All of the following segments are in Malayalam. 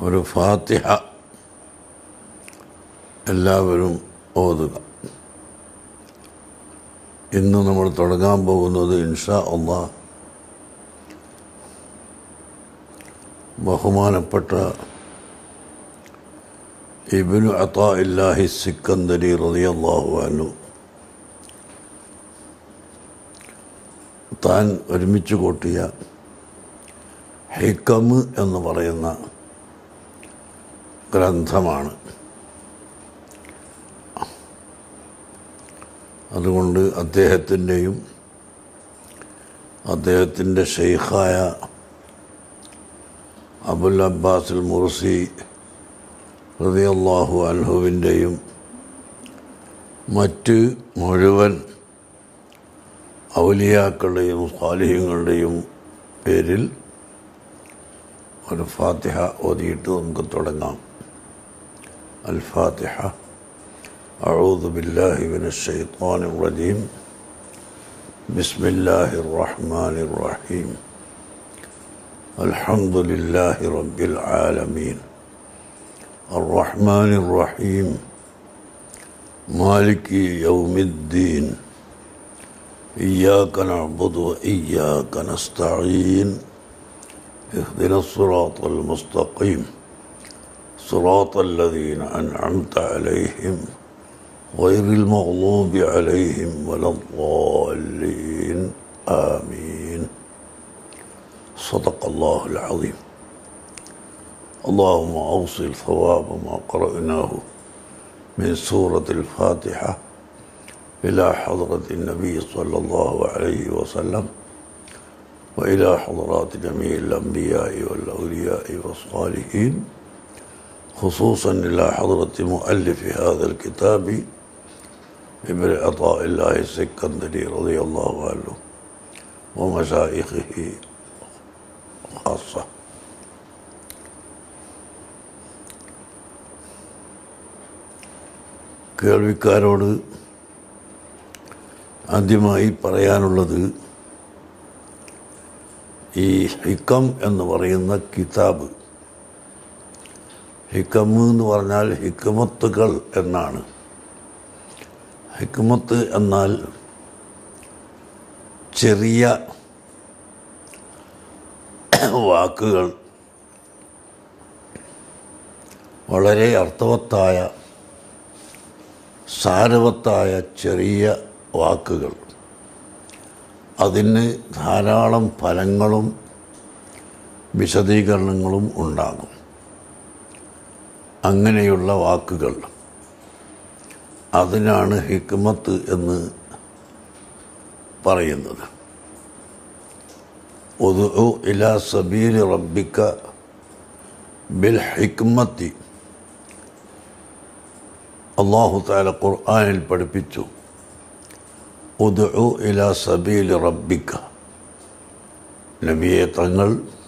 ഒരു ഫാത്തിഹ എല്ലാവരും ഓതുക ഇന്ന് നമ്മൾ തുടങ്ങാൻ പോകുന്നത് ഇൻഷാ അള്ളാ ബഹുമാനപ്പെട്ട ഇബിനു അത്താ ഇല്ലാഹി സിക്കന്ദരി റളിയല്ലാഹു അൻഹു താൻ ഒരുമിച്ച് കൂട്ടിയ ഹിക്കമ് എന്ന് പറയുന്ന ഗ്രന്ഥമാണ് അതുകൊണ്ട് അദ്ദേഹത്തിൻ്റെയും അദ്ദേഹത്തിൻ്റെ ഷെയ്ഖായ അബുൽ അബ്ബാസുൽ മുർസി റളിയല്ലാഹു അൻഹുവിൻ്റെയും മറ്റ് മുഴുവൻ ഔലിയാക്കളുടെയും സ്വാലിഹ്യങ്ങളുടെയും പേരിൽ ഒരു ഫാത്തിഹ ഓതിയിട്ട് നമുക്ക് തുടങ്ങാം അൽ ഫാത്തിഹ أعوذ بالله من الشيطان الرجيم بسم الله الرحمن الرحيم الحمد لله رب العالمين الرحمن الرحيم مالك يوم الدين إياك نعبد وإياك نستعين اهدنا الصراط المستقيم صراط الذين أنعمت عليهم غير المغضوب عليهم ولا الضالين آمين صدق الله العظيم اللهم أوصل ثواب ما قرأناه من سورة الفاتحة إلى حضرة النبي صلى الله عليه وسلم وإلى حضرات جميع الأنبياء والأولياء والصالحين خصوصا إلى حضرة مؤلف هذا الكتاب ابن عطاء الله السكندري رضي الله عنه ومشايخه خاصة കേൾവിക്കാരോട് ആദ്യമായി പറയാനുള്ളത് ഈ ഹിക്കം എന്ന് പറയുന്ന കിതാബ് ഹിക്കമ് എന്ന് പറഞ്ഞാൽ ഹിക്കുമത്തുകൾ എന്നാണ് ഹിക്കുമത്ത് എന്നാൽ ചെറിയ വാക്കുകൾ വളരെ അർത്ഥവത്തായ സാരവത്തായ ചെറിയ വാക്കുകൾ അതിന് ധാരാളം ഫലങ്ങളും വിശദീകരണങ്ങളും ഉണ്ടാകും അങ്ങനെയുള്ള വാക്കുകൾ അതിനാണ് ഹിക്മത്ത് എന്ന് പറയുന്നത് ഒതു ഇലാ സബീൽ റബ്ബിക്ക ബിൽ ഹിക്മത്തി അള്ളാഹു താല ഖുർആാനിൽ പഠിപ്പിച്ചു ഉദു ഇലാ സബീൽ റബ്ബിക്ക നബിയെ തങ്ങൾ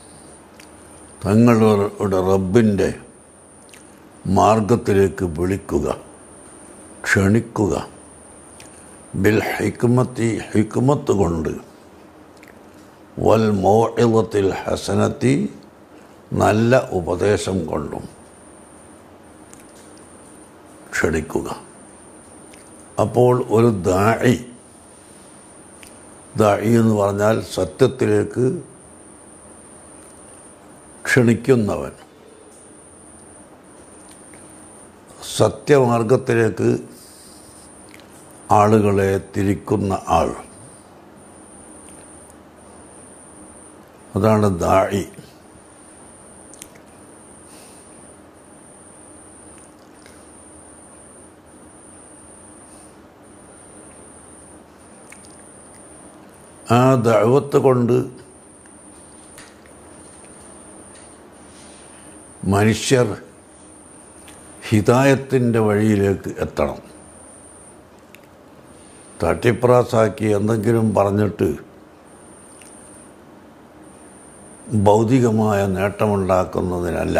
തങ്ങളുടെ റബ്ബിൻ്റെ മാർഗത്തിലേക്ക് വിളിക്കുക ക്ഷണിക്കുക ബിൽ ഹിക്മത്തി ഹിക്മത്ത് കൊണ്ട് വൽ മോഇവത്തിൽ ഹസനത്തി നല്ല ഉപദേശം കൊണ്ടും ക്ഷണിക്കുക അപ്പോൾ ഒരു ദാഴി ദാഴി എന്ന് പറഞ്ഞാൽ സത്യത്തിലേക്ക് ക്ഷണിക്കുന്നവൻ സത്യമാർഗത്തിലേക്ക് ആളുകളെ തിരിക്കുന്ന ആൾ അതാണ് ദാഴി ആ ദഴവത്ത് കൊണ്ട് മനുഷ്യർ ഹിതായത്തിൻ്റെ വഴിയിലേക്ക് എത്തണം തട്ടിപ്രാസാക്കി എന്തെങ്കിലും പറഞ്ഞിട്ട് ഭൗതികമായ നേട്ടമുണ്ടാക്കുന്നതിനല്ല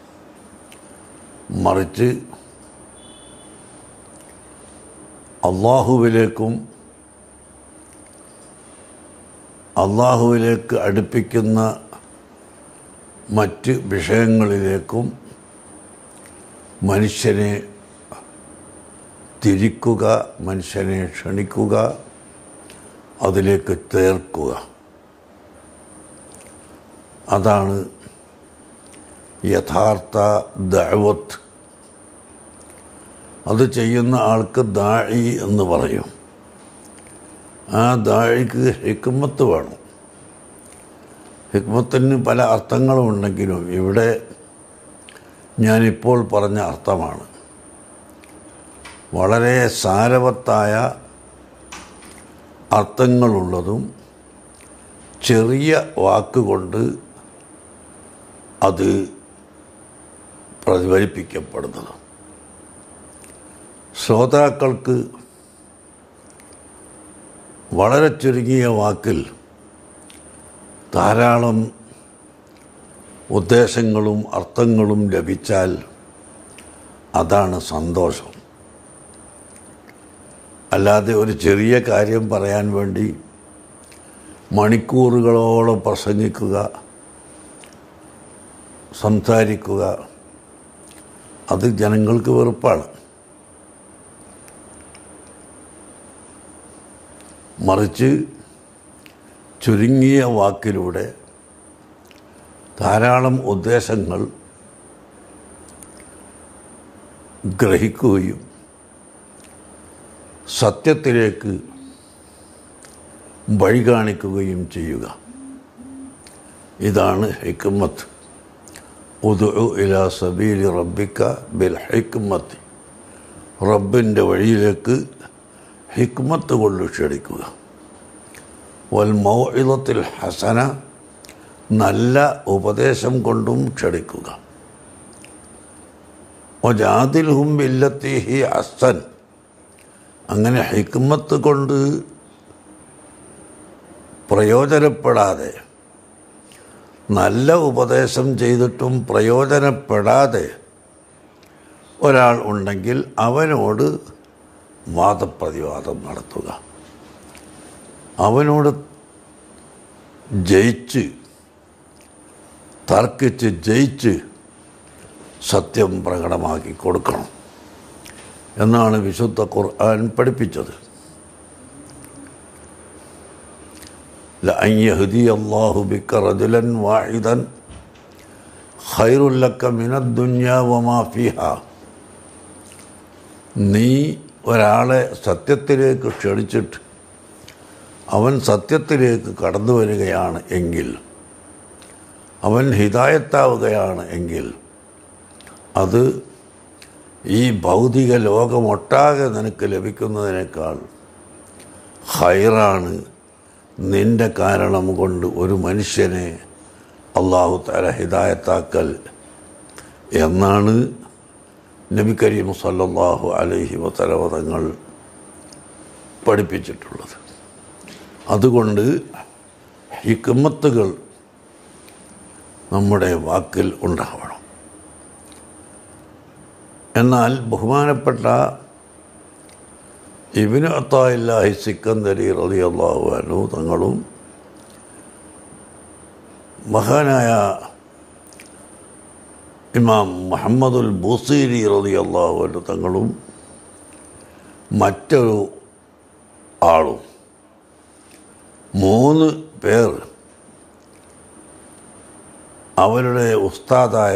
മറിച്ച് അള്ളാഹുവിലേക്കും അള്ളാഹുവിലേക്ക് അടുപ്പിക്കുന്ന മറ്റ് വിഷയങ്ങളിലേക്കും മനുഷ്യനെ തിരിക്കുക മനുഷ്യനെ ക്ഷണിക്കുക അതിലേക്ക് ചേർക്കുക അതാണ് യഥാർത്ഥ ദഅവത്ത് അത് ചെയ്യുന്ന ആൾക്ക് ദാഴി എന്ന് പറയും ആ ദാഴിക്ക് ഹിക്മത്ത് വേണം ഹിക്മത്തിന് പല അർത്ഥങ്ങളും ഉണ്ടെങ്കിലും ഇവിടെ ഞാനിപ്പോൾ പറഞ്ഞ അർത്ഥമാണ് വളരെ സാരവത്തായ അർത്ഥങ്ങളുള്ളതും ചെറിയ വാക്കുകൊണ്ട് അത് പ്രതിഫലിപ്പിക്കപ്പെടുന്നതും ശ്രോതാക്കൾക്ക് വളരെ ചുരുങ്ങിയ വാക്കിൽ ധാരാളം ഉദ്ദേശങ്ങളും അർത്ഥങ്ങളും ലഭിച്ചാൽ അതാണ് സന്തോഷം അല്ലാതെ ഒരു ചെറിയ കാര്യം പറയാൻ വേണ്ടി മണിക്കൂറുകളോളം പ്രസംഗിക്കുക സംസാരിക്കുക അത് ജനങ്ങൾക്ക് വെറുപ്പാണ് മറിച്ച് ചുരുങ്ങിയ വാക്കിലൂടെ ധാരാളം ഉദ്ദേശങ്ങൾ ഗ്രഹിക്കുകയും സത്യത്തിലേക്ക് വഴി കാണിക്കുകയും ചെയ്യുക ഇതാണ് ഹിക്മത്ത് ഉദു ഇലാ സബീലി റബ്ബിക്ക ബിൽ ഹിക്മത്ത് റബ്ബിൻ്റെ വഴിയിലേക്ക് ഹിക്മത്ത് കൊണ്ട് ക്ഷണിക്കുക വൽ മൗഇദത്തിൽ ഹസന നല്ല ഉപദേശം കൊണ്ടും ക്ഷണിക്കുക ഒജാദിൽ ഹും ബില്ലത്തി ഹി അസൻ അങ്ങനെ ഹിക്മത്ത് കൊണ്ട് പ്രയോജനപ്പെടാതെ നല്ല ഉപദേശം ചെയ്തിട്ടും പ്രയോജനപ്പെടാതെ ഒരാൾ ഉണ്ടെങ്കിൽ അവനോട് വാദപ്രതിവാദം നടത്തുക അവനോട് ജയിച്ച് തർക്കിച്ച് ജയിച്ച് സത്യം പ്രകടമാക്കി കൊടുക്കണം എന്നാണ് വിശുദ്ധ ഖുർആൻ പഠിപ്പിച്ചത് لأن يهدي الله بك رجلا واحدا خير لك من الدنيا وما فيها നീ ഒരാളെ സത്യത്തിലേക്ക് ക്ഷണിച്ചിട്ട് അവൻ സത്യത്തിലേക്ക് കടന്നു വരികയാണ് എങ്കിൽ അവൻ ഹിതായത്താവുകയാണ് എങ്കിൽ അത് ഈ ഭൗതിക ലോകമൊട്ടാകെ നിനക്ക് ലഭിക്കുന്നതിനേക്കാൾ ഹൈറാണ് നിന്റെ കാരണം കൊണ്ട് ഒരു മനുഷ്യനെ അള്ളാഹു തല ഹിദായത്താക്കൽ എന്നാണ് നബി കരീം സല്ലല്ലാഹു അലൈഹി വസലവതങ്ങൾ പഠിപ്പിച്ചിട്ടുള്ളത് അതുകൊണ്ട് ഹിക്മത്തുകൾ നമ്മുടെ വാക്കിൽ ഉണ്ടാവണം എന്നാൽ ബഹുമാനപ്പെട്ട ഇബിന് അത്തായില്ലാഹി സിക്കന്ദരി റലി അള്ളാഹു അനു തങ്ങളും മഹാനായ ഇമാം മുഹമ്മദുൽ ബുസീരി റലി അള്ളാഹു അനു തങ്ങളും മറ്റൊരു ആളും മൂന്ന് പേർ അവരുടെ ഉസ്താദായ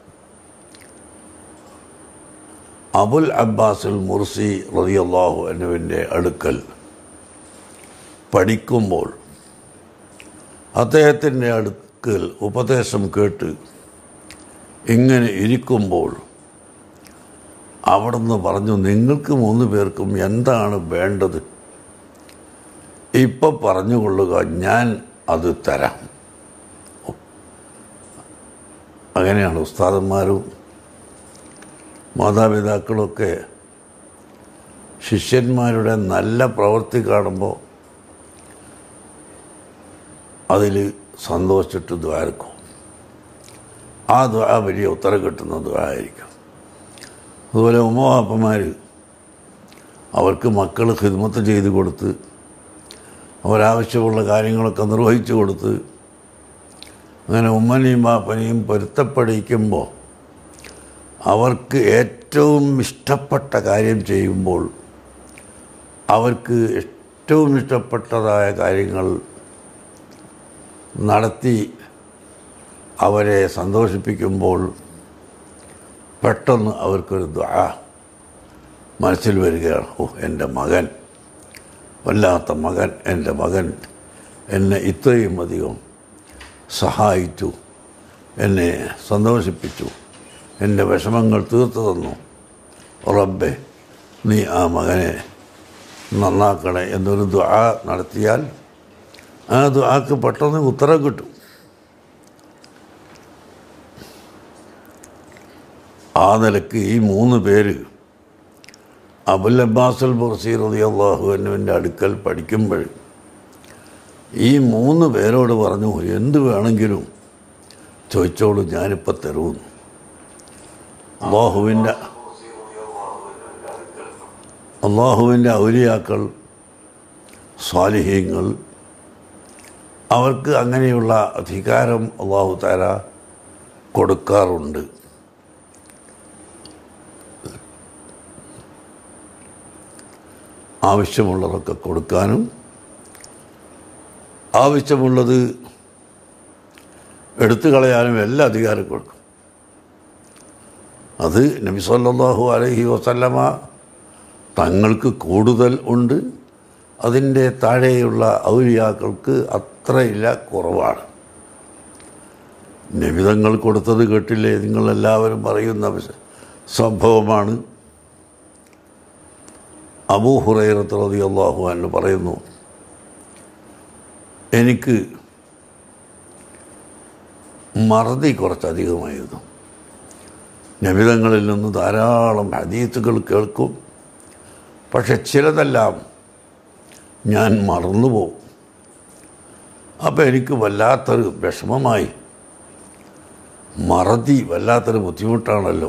അബുൽ അബ്ബാസുൽ മുർസി റതിയല്ലാഹു അനുവിൻ്റെ അടുക്കൽ പഠിക്കുമ്പോൾ അദ്ദേഹത്തിൻ്റെ അടുക്കൽ ഉപദേശം കേട്ട് ഇങ്ങനെ ഇരിക്കുമ്പോൾ അവിടുന്ന് പറഞ്ഞു നിങ്ങൾക്ക് മൂന്ന് പേർക്കും എന്താണ് വേണ്ടത് ഇപ്പം പറഞ്ഞുകൊള്ളുക ഞാൻ അത് തരാം അങ്ങനെയാണ് ഉസ്താദന്മാരും മാതാപിതാക്കളൊക്കെ ശിഷ്യന്മാരുടെ നല്ല പ്രവൃത്തി കാണുമ്പോൾ അതിൽ സന്തോഷിച്ചിട്ട് ദ്വാരക്കും ആ ദ്വാ വലിയ ഉത്തരം കിട്ടുന്ന ദ്വാരായിരിക്കും അതുപോലെ ഉമ്മവാപ്പന്മാർ അവർക്ക് മക്കൾ ഹിദ്മത്ത് ചെയ്ത് കൊടുത്ത് അവരാവശ്യമുള്ള കാര്യങ്ങളൊക്കെ നിർവഹിച്ചു കൊടുത്ത് അങ്ങനെ ഉമ്മനെയും ബാപ്പനെയും പൊരുത്തപ്പെടിക്കുമ്പോൾ അവർക്ക് ഏറ്റവും ഇഷ്ടപ്പെട്ട കാര്യം ചെയ്യുമ്പോൾ അവർക്ക് ഏറ്റവും ഇഷ്ടപ്പെട്ടതായ കാര്യങ്ങൾ നടത്തി അവരെ സന്തോഷിപ്പിക്കുമ്പോൾ പെട്ടെന്ന് അവർക്കൊരു ദ്വാ മനസ്സിൽ വരികയാണ് ഓ എൻ്റെ മകൻ വല്ലാത്ത മകൻ എൻ്റെ മകൻ എന്നെ ഇത്രയും അധികം സഹായിച്ചു എന്നെ സന്തോഷിപ്പിച്ചു എൻ്റെ വിഷമങ്ങൾ തീർത്തു തന്നു റബ്ബെ നീ ആ മകനെ നന്നാക്കണേ എന്നൊരു ദ്വാ നടത്തിയാൽ ആ ദ്വാക്ക് പെട്ടെന്ന് ഉത്തരം കിട്ടും ആ നിലക്ക് ഈ മൂന്ന് പേര് അബുൽ അബ്ബാസുൽ ബുർസീർ റതി അള്ളാഹു എന്നുവിൻ്റെ അടുക്കൽ പഠിക്കുമ്പോൾ ഈ മൂന്ന് പേരോട് പറഞ്ഞു എന്ത് വേണമെങ്കിലും ചോദിച്ചോളൂ ഞാനിപ്പോൾ തരുമെന്ന് അള്ളാഹുവിൻ്റെ അള്ളാഹുവിൻ്റെ ഔലിയാക്കൾ സ്വാലിഹ്യങ്ങൾ അവർക്ക് അങ്ങനെയുള്ള അധികാരം അള്ളാഹു താര കൊടുക്കാറുണ്ട് ആവശ്യമുള്ളതൊക്കെ കൊടുക്കാനും ആവശ്യമുള്ളത് എടുത്തു കളയാനും എല്ലാ അധികാരം കൊടുക്കും അത് നബി സല്ലല്ലാഹു അലൈഹി വസല്ലമ തങ്ങൾക്ക് കൂടുതൽ ഉണ്ട് അതിൻ്റെ താഴെയുള്ള ഔലിയാക്കൾക്ക് അത്രയില്ല കുറവാണ് നിമിതങ്ങൾ കൊടുത്തത് കേട്ടില്ലേ നിങ്ങളെല്ലാവരും പറയുന്ന വിശ- സംഭവമാണ് അബൂ ഹുറൈറത്ത് റതി അള്ളാഹു എന്ന് പറയുന്നു എനിക്ക് മറതി കുറച്ചധികമായിരുന്നു നബിതങ്ങളിൽ നിന്ന് ധാരാളം ഹദീത്തുകൾ കേൾക്കും പക്ഷെ ചിലതെല്ലാം ഞാൻ മറന്നുപോകും അപ്പോൾ എനിക്ക് വല്ലാത്തൊരു വിഷമമായി മറതി വല്ലാത്തൊരു ബുദ്ധിമുട്ടാണല്ലോ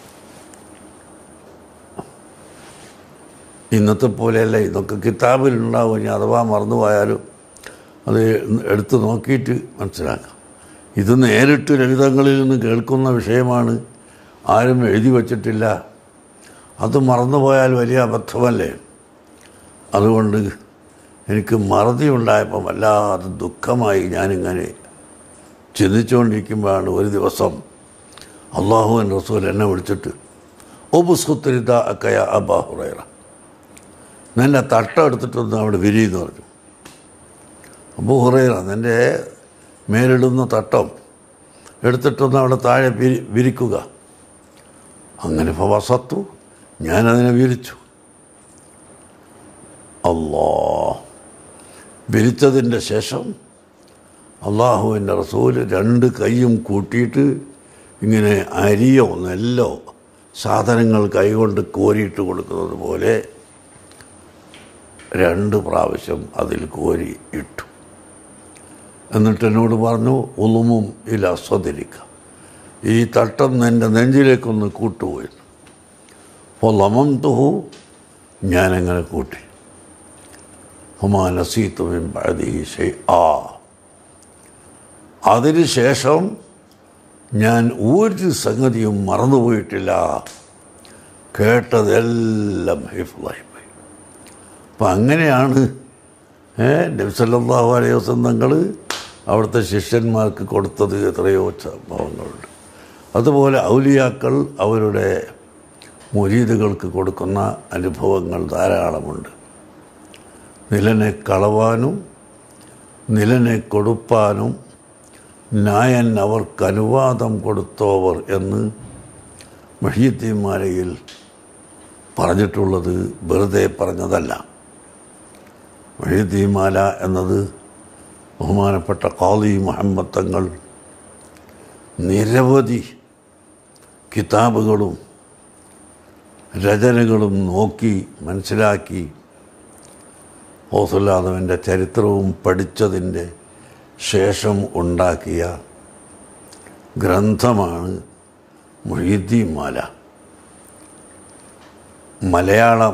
ഇന്നത്തെ പോലെയല്ല ഇതൊക്കെ കിതാബിലുണ്ടാവും ഇനി അഥവാ മറന്നുപോയാലും അത് എടുത്ത് നോക്കിയിട്ട് മനസ്സിലാക്കാം ഇത് നേരിട്ട് ലളിതങ്ങളിൽ നിന്ന് കേൾക്കുന്ന വിഷയമാണ് ആരും എഴുതി വച്ചിട്ടില്ല അത് മറന്നുപോയാൽ വലിയ അബദ്ധമല്ലേ അതുകൊണ്ട് എനിക്ക് മറതി ഉണ്ടായപ്പോൾ വല്ലാതെ ദുഃഖമായി ഞാനിങ്ങനെ ചിന്തിച്ചുകൊണ്ടിരിക്കുമ്പോഴാണ് ഒരു ദിവസം അള്ളാഹുവിൻ റസൂൽ എന്നെ വിളിച്ചിട്ട് ഒബുസ്കുത്തരിത അക്കയ അബാഹുറൈറ നിന്നെ തട്ടം എടുത്തിട്ടൊന്ന് അവിടെ വിരിയെന്ന് പറഞ്ഞു അപ്പോൾ ഹുറൈറ നിൻ്റെ മേലിടുന്ന തട്ടം എടുത്തിട്ടൊന്ന് അവിടെ താഴെ വിരി വിരിക്കുക അങ്ങനെ വസത്തു ഞാനതിനെ വിരിച്ചു അള്ളാ വിരിച്ചതിൻ്റെ ശേഷം അള്ളാഹുവിൻ്റെ റസൂല് രണ്ട് കൈയും കൂട്ടിയിട്ട് ഇങ്ങനെ അരിയോ നെല്ലോ സാധനങ്ങൾ കൈകൊണ്ട് കോരിയിട്ട് കൊടുക്കുന്നത് പോലെ രണ്ട് പ്രാവശ്യം അതിൽ കോരി ഇട്ടു എന്നിട്ട് എന്നോട് പറഞ്ഞു ഉളുമും ഇല സ്വതിരിക്ക ഈ തട്ടം എൻ്റെ നെഞ്ചിലേക്കൊന്ന് കൂട്ടുപോയി അപ്പോൾ ലമം തുഹു ഞാനങ്ങനെ കൂട്ടി ഹുമാ നസീത്തുമിൻ പഴതി ആ അതിനുശേഷം ഞാൻ ഒരു സംഗതിയും മറന്നുപോയിട്ടില്ല കേട്ടതെല്ലാം ഹിഫ്ലായി പോയി അപ്പം അങ്ങനെയാണ് ഏ നബ്സല്ലാഹു അലൈഹി വസല്ലം തങ്ങൾ അവിടുത്തെ ശിഷ്യന്മാർക്ക് കൊടുത്തത് എത്രയോ സംഭവങ്ങളുണ്ട് അതുപോലെ ഔലിയാക്കൾ അവരുടെ മുരീദുകൾക്ക് കൊടുക്കുന്ന അനുഭവങ്ങൾ ധാരാളമുണ്ട് നിലനെ കളവാനും നിലനെ കൊടുപ്പാനും നായൻ അവർക്ക് അനുവാദം കൊടുത്തോവർ എന്ന് മഹീദ്ദീന്മാരയിൽ പറഞ്ഞിട്ടുള്ളത് വെറുതെ പറഞ്ഞതല്ല മഹീദ്ദീമാല എന്നത് ബഹുമാനപ്പെട്ട ഖാദി മുഹമ്മദ് തങ്ങൾ നിരവധി കിതാബുകളും രചനകളും നോക്കി മനസ്സിലാക്കി ഓസുല്ലാദവൻ്റെ ചരിത്രവും പഠിച്ചതിൻ്റെ ശേഷം ഉണ്ടാക്കിയ ഗ്രന്ഥമാണ് മൊഹീദ്ദീൻ മാല മലയാളം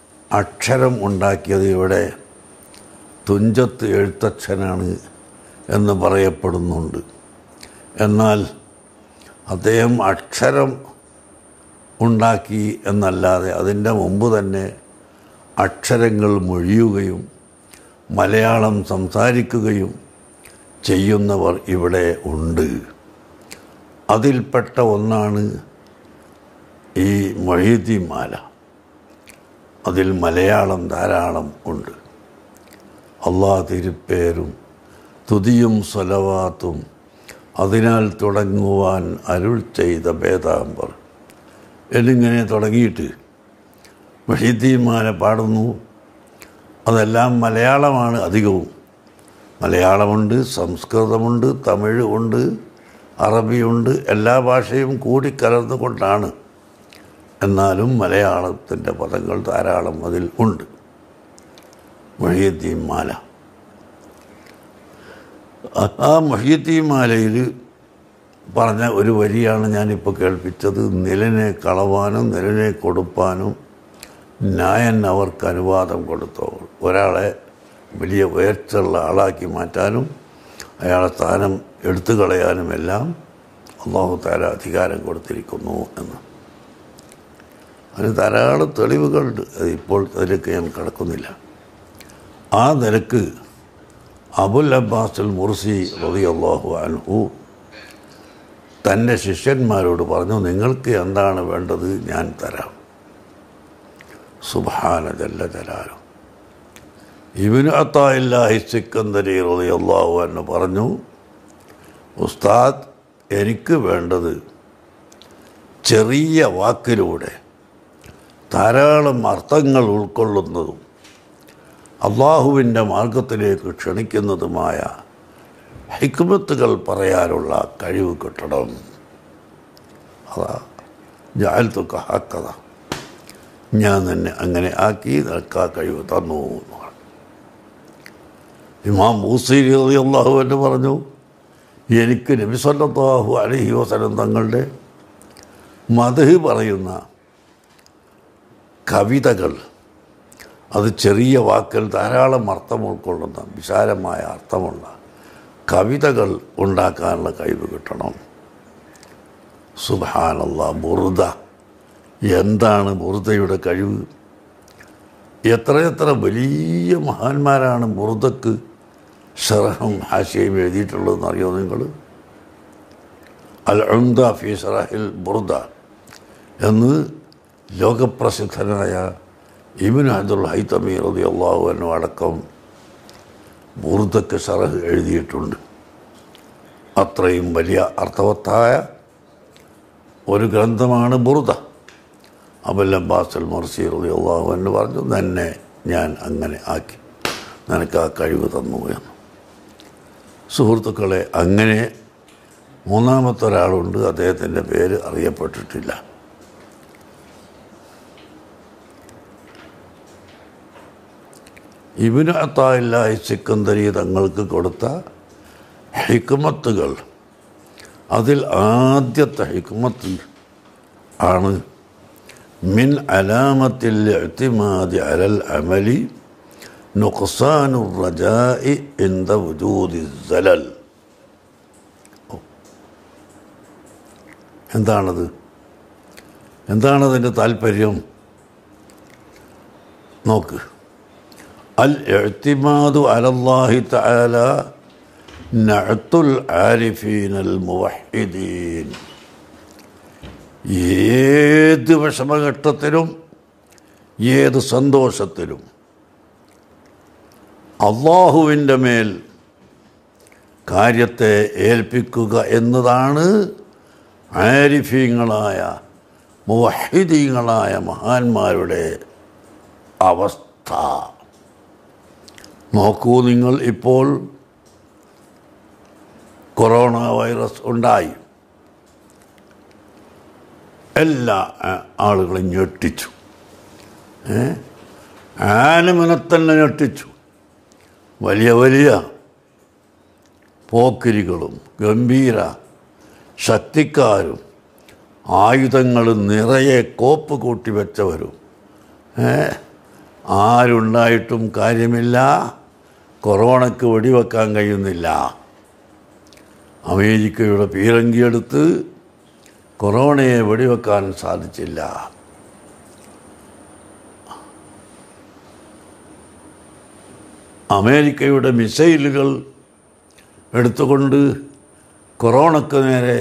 അക്ഷരം ഉണ്ടാക്കിയത് ഇവിടെ തുഞ്ചത്ത് എഴുത്തച്ഛനാണ് എന്ന് പറയപ്പെടുന്നുണ്ട് എന്നാൽ അദ്ദേഹം അക്ഷരം ഉണ്ടാക്കി എന്നല്ലാതെ അതിൻ്റെ മുമ്പ് തന്നെ അക്ഷരങ്ങൾ മൊഴിയുകയും മലയാളം സംസാരിക്കുകയും ചെയ്യുന്നവർ ഇവിടെ ഉണ്ട് അതിൽപ്പെട്ട ഒന്നാണ് ഈ മൊഹീദ്ദീൻമാല അതിൽ മലയാളം ധാരാളം ഉണ്ട് അള്ളാ തിരുപ്പേരും തുതിയും സ്വലവാത്തും അതിനാൽ തുടങ്ങുവാൻ അരുൾ ചെയ്ത ഭേദാമ്പർ എന്നിങ്ങനെ തുടങ്ങിയിട്ട് മൊഹീദ്ദീൻമാല പാടുന്നു അതെല്ലാം മലയാളമാണ് അധികവും മലയാളമുണ്ട് സംസ്കൃതമുണ്ട് തമിഴ് ഉണ്ട് അറബിയുണ്ട് എല്ലാ ഭാഷയും കൂടിക്കലർന്നുകൊണ്ടാണ് എന്നാലും മലയാളത്തിൻ്റെ പദങ്ങൾ ധാരാളം അതിൽ ഉണ്ട് മൊഹീദ്ദീൻ മാല ആ മൊഹീദ്ദീൻ മാലയിൽ പറഞ്ഞ ഒരു വരിയാണ് ഞാനിപ്പോൾ കേൾപ്പിച്ചത് നിലനെ കളവാനും നിലനെ കൊടുപ്പാനും ന്യായൻ അവർക്ക് അനുവാദം കൊടുത്തവർ ഒരാളെ വലിയ ഉയർച്ചയുള്ള ആളാക്കി മാറ്റാനും അയാളെ സ്ഥാനം എടുത്തു കളയാനുമെല്ലാം അള്ളാഹു താര അധികാരം കൊടുത്തിരിക്കുന്നു എന്ന് അതിന് ധാരാളം തെളിവുകളുണ്ട് അത് ഇപ്പോൾ അതിലേക്ക് ഞാൻ കടക്കുന്നില്ല ആ നിലക്ക് അബുൽ അബ്ബാസുൽ മുർസി റബി അള്ളാഹു അൻഹു തൻ്റെ ശിഷ്യന്മാരോട് പറഞ്ഞു നിങ്ങൾക്ക് എന്താണ് വേണ്ടത് ഞാൻ തരാം സുബാന ജല്ല ജലാലും ഇബിന് അത്തായില്ലാഹി സിക്കന്ദരി റതി അള്ളാഹു എന്ന് പറഞ്ഞു ഉസ്താദ് എനിക്ക് വേണ്ടത് ചെറിയ വാക്കിലൂടെ ധാരാളം അർത്ഥങ്ങൾ ഉൾക്കൊള്ളുന്നതും അള്ളാഹുവിൻ്റെ മാർഗത്തിലേക്ക് ക്ഷണിക്കുന്നതുമായ ഹിക്മത്തുകൾ പറയാനുള്ള കഴിവ് കിട്ടണം അതാ ജാലത്തൊക്കെ ഹാക്കത ഞാൻ തന്നെ അങ്ങനെ ആക്കി നിനക്ക് ആ കഴിവ് തന്നു എന്ന് പറഞ്ഞു ഇമാം മൂസീരി അള്ളാഹു എന്ന് പറഞ്ഞു എനിക്ക് നബി സല്ലല്ലാഹു അലൈഹി വസല്ലം തങ്ങളുടെ മധു പറയുന്ന കവിതകൾ അത് ചെറിയ വാക്കിൽ ധാരാളം അർത്ഥം ഉൾക്കൊള്ളുന്ന വിശാലമായ അർത്ഥമുള്ള കവിതകൾ ഉണ്ടാക്കാനുള്ള കഴിവ് കിട്ടണം സുബാനല്ല ബുറുദ എന്താണ് ബുറുദയുടെ കഴിവ് എത്രയെത്ര വലിയ മഹാന്മാരാണ് ബുറുദക്ക് ഷറഹും ഹാഷിയും എഴുതിയിട്ടുള്ളതെന്ന് അറിയോ നിങ്ങൾ അൽ ഉംദ ഫി ഷറഹിൽ ബുറുദ എന്ന് ലോകപ്രസിദ്ധനായ ഇബിൻ അബ്ദുൽ ഹൈത്തമി റതി അള്ളാഹു എന്നു അടക്കം ബുറുദക്ക് ഷറഹ് എഴുതിയിട്ടുണ്ട് അത്രയും വലിയ അർത്ഥവത്തായ ഒരു ഗ്രന്ഥമാണ് ബുറുദ അബുൽ അബ്ബാസുൽ മർസി റതി അള്ളാഹു എന്ന് പറഞ്ഞു തന്നെ ഞാൻ അങ്ങനെ ആക്കി നിനക്ക് ആ കഴിവ് തന്നു എന്ന് സുഹൃത്തുക്കളെ അങ്ങനെ മൂന്നാമത്തെ ഒരാളുണ്ട് അദ്ദേഹത്തിൻ്റെ പേര് അറിയപ്പെട്ടിട്ടില്ല ഇബിന് അത്തായില്ലാഹി സിക്കന്ദരി തങ്ങൾക്ക് കൊടുത്ത ഹിക്മത്തുകൾ അതിൽ ആദ്യത്തെ ഹിക്മത്ത് ആണ് മിൻ അലാമത്തിൽ എത്തിമാതി അലൽ അമലി നുഖ്സാനു റജാഇ ഇന്ദ വുജൂദി സലൽ എന്താണത് എന്താണതിൻ്റെ താല്പര്യം നോക്ക് അൽ എഴുത്തിമാദു അലല്ലാഹി തആല നഅത്തുൽ ആരിഫീൻ അൽ മുവഹിദീൻ ഏത് വിഷമഘട്ടത്തിലും ഏത് സന്തോഷത്തിലും അള്ളാഹുവിൻ്റെ മേൽ കാര്യത്തെ ഏൽപ്പിക്കുക എന്നതാണ് ആരിഫീങ്ങളായ മുവഹിദീങ്ങളായ മഹാന്മാരുടെ അവസ്ഥ നോക്കൂ നിങ്ങൾ ഇപ്പോൾ കൊറോണ വൈറസ് ഉണ്ടായി എല്ലാ ആ- ആളുകളെയും ഞെട്ടിച്ചു ഏ ആനമനെ തന്നെ ഞെട്ടിച്ചു വലിയ വലിയ പോക്കിരികളും ഗംഭീര ശക്തിക്കാരും ആയുധങ്ങൾ നിറയെ കോപ്പ് കൂട്ടി വെച്ചവരും ഏ ആരുണ്ടായിട്ടും കാര്യമില്ല കൊറോണയ്ക്ക് വെടിവെക്കാൻ കഴിയുന്നില്ല അമേരിക്കയുടെ പീരങ്കിയെടുത്ത് കൊറോണയെ വെടിവെക്കാൻ സാധിച്ചില്ല അമേരിക്കയുടെ മിസൈലുകൾ എടുത്തുകൊണ്ട് കൊറോണക്ക് നേരെ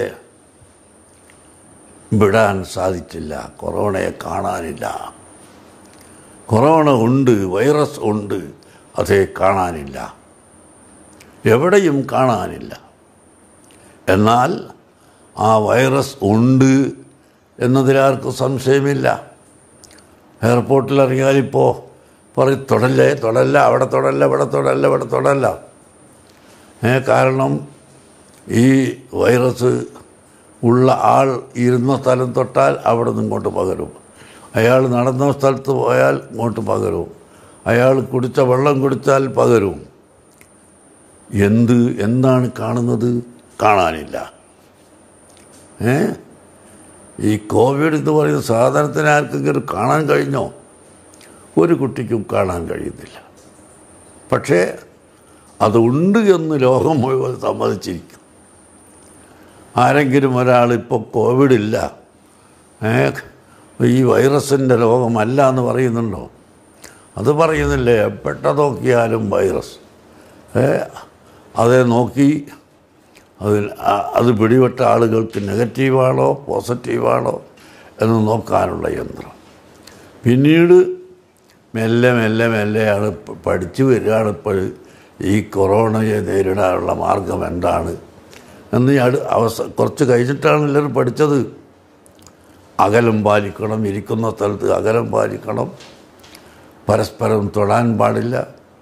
വിടാൻ സാധിച്ചില്ല കൊറോണയെ കാണാനില്ല കൊറോണ ഉണ്ട് വൈറസ് ഉണ്ട് അതേ കാണാനില്ല എവിടെയും കാണാനില്ല എന്നാൽ ആ വൈറസ് ഉണ്ട് എന്നതിലാർക്കും സംശയമില്ല എയർപോർട്ടിൽ ഇറങ്ങിയാലിപ്പോൾ പറയും തൊടല്ലേ തൊടല്ല അവിടെ തൊടല്ല ഇവിടെ തൊടല്ല ഇവിടെ തൊടല്ല ഏ കാരണം ഈ വൈറസ് ഉള്ള ആൾ ഇരുന്ന സ്ഥലം തൊട്ടാൽ അവിടെ നിന്ന് ഇങ്ങോട്ട് പകരും അയാൾ നടന്ന സ്ഥലത്ത് പോയാൽ ഇങ്ങോട്ട് പകരും അയാൾ കുടിച്ച വെള്ളം കുടിച്ചാൽ പകരും എന്ത് എന്താണ് കാണുന്നത് കാണാനില്ല ഏ ഈ കോവിഡ് എന്ന് പറയുന്ന സാധനത്തിന് ആർക്കെങ്കിലും കാണാൻ കഴിഞ്ഞോ ഒരു കുട്ടിക്കും കാണാൻ കഴിയുന്നില്ല പക്ഷേ അതുണ്ട് എന്ന് ലോകം മുഴുവൻ സമ്മതിച്ചിരിക്കും ആരെങ്കിലും ഒരാൾ ഇപ്പോൾ കോവിഡില്ല ഏ ഈ വൈറസിൻ്റെ രോഗമല്ല എന്ന് പറയുന്നുണ്ടോ അത് പറയുന്നില്ലേ എപ്പെട്ട നോക്കിയാലും വൈറസ് ഏ അതേ നോക്കി അതിൽ ആ- അത് പിടിപെട്ട ആളുകൾക്ക് നെഗറ്റീവാണോ പോസിറ്റീവാണോ എന്ന് നോക്കാനുള്ള യന്ത്രം പിന്നീട് മെല്ലെ മെല്ലെ മെല്ലെയാണ് പ- പഠിച്ചു വരികയാണ് ഇപ്പോൾ ഈ കൊറോണയെ നേരിടാനുള്ള മാർഗം എന്താണ് എന്ന് ഈ അടു അവസ കുറച്ച് കഴിഞ്ഞിട്ടാണ് എല്ലാവരും പഠിച്ചത് അകലം പാലിക്കണം ഇരിക്കുന്ന സ്ഥലത്ത് അകലം പാലിക്കണം പരസ്പരം തൊടാൻ പാടില്ല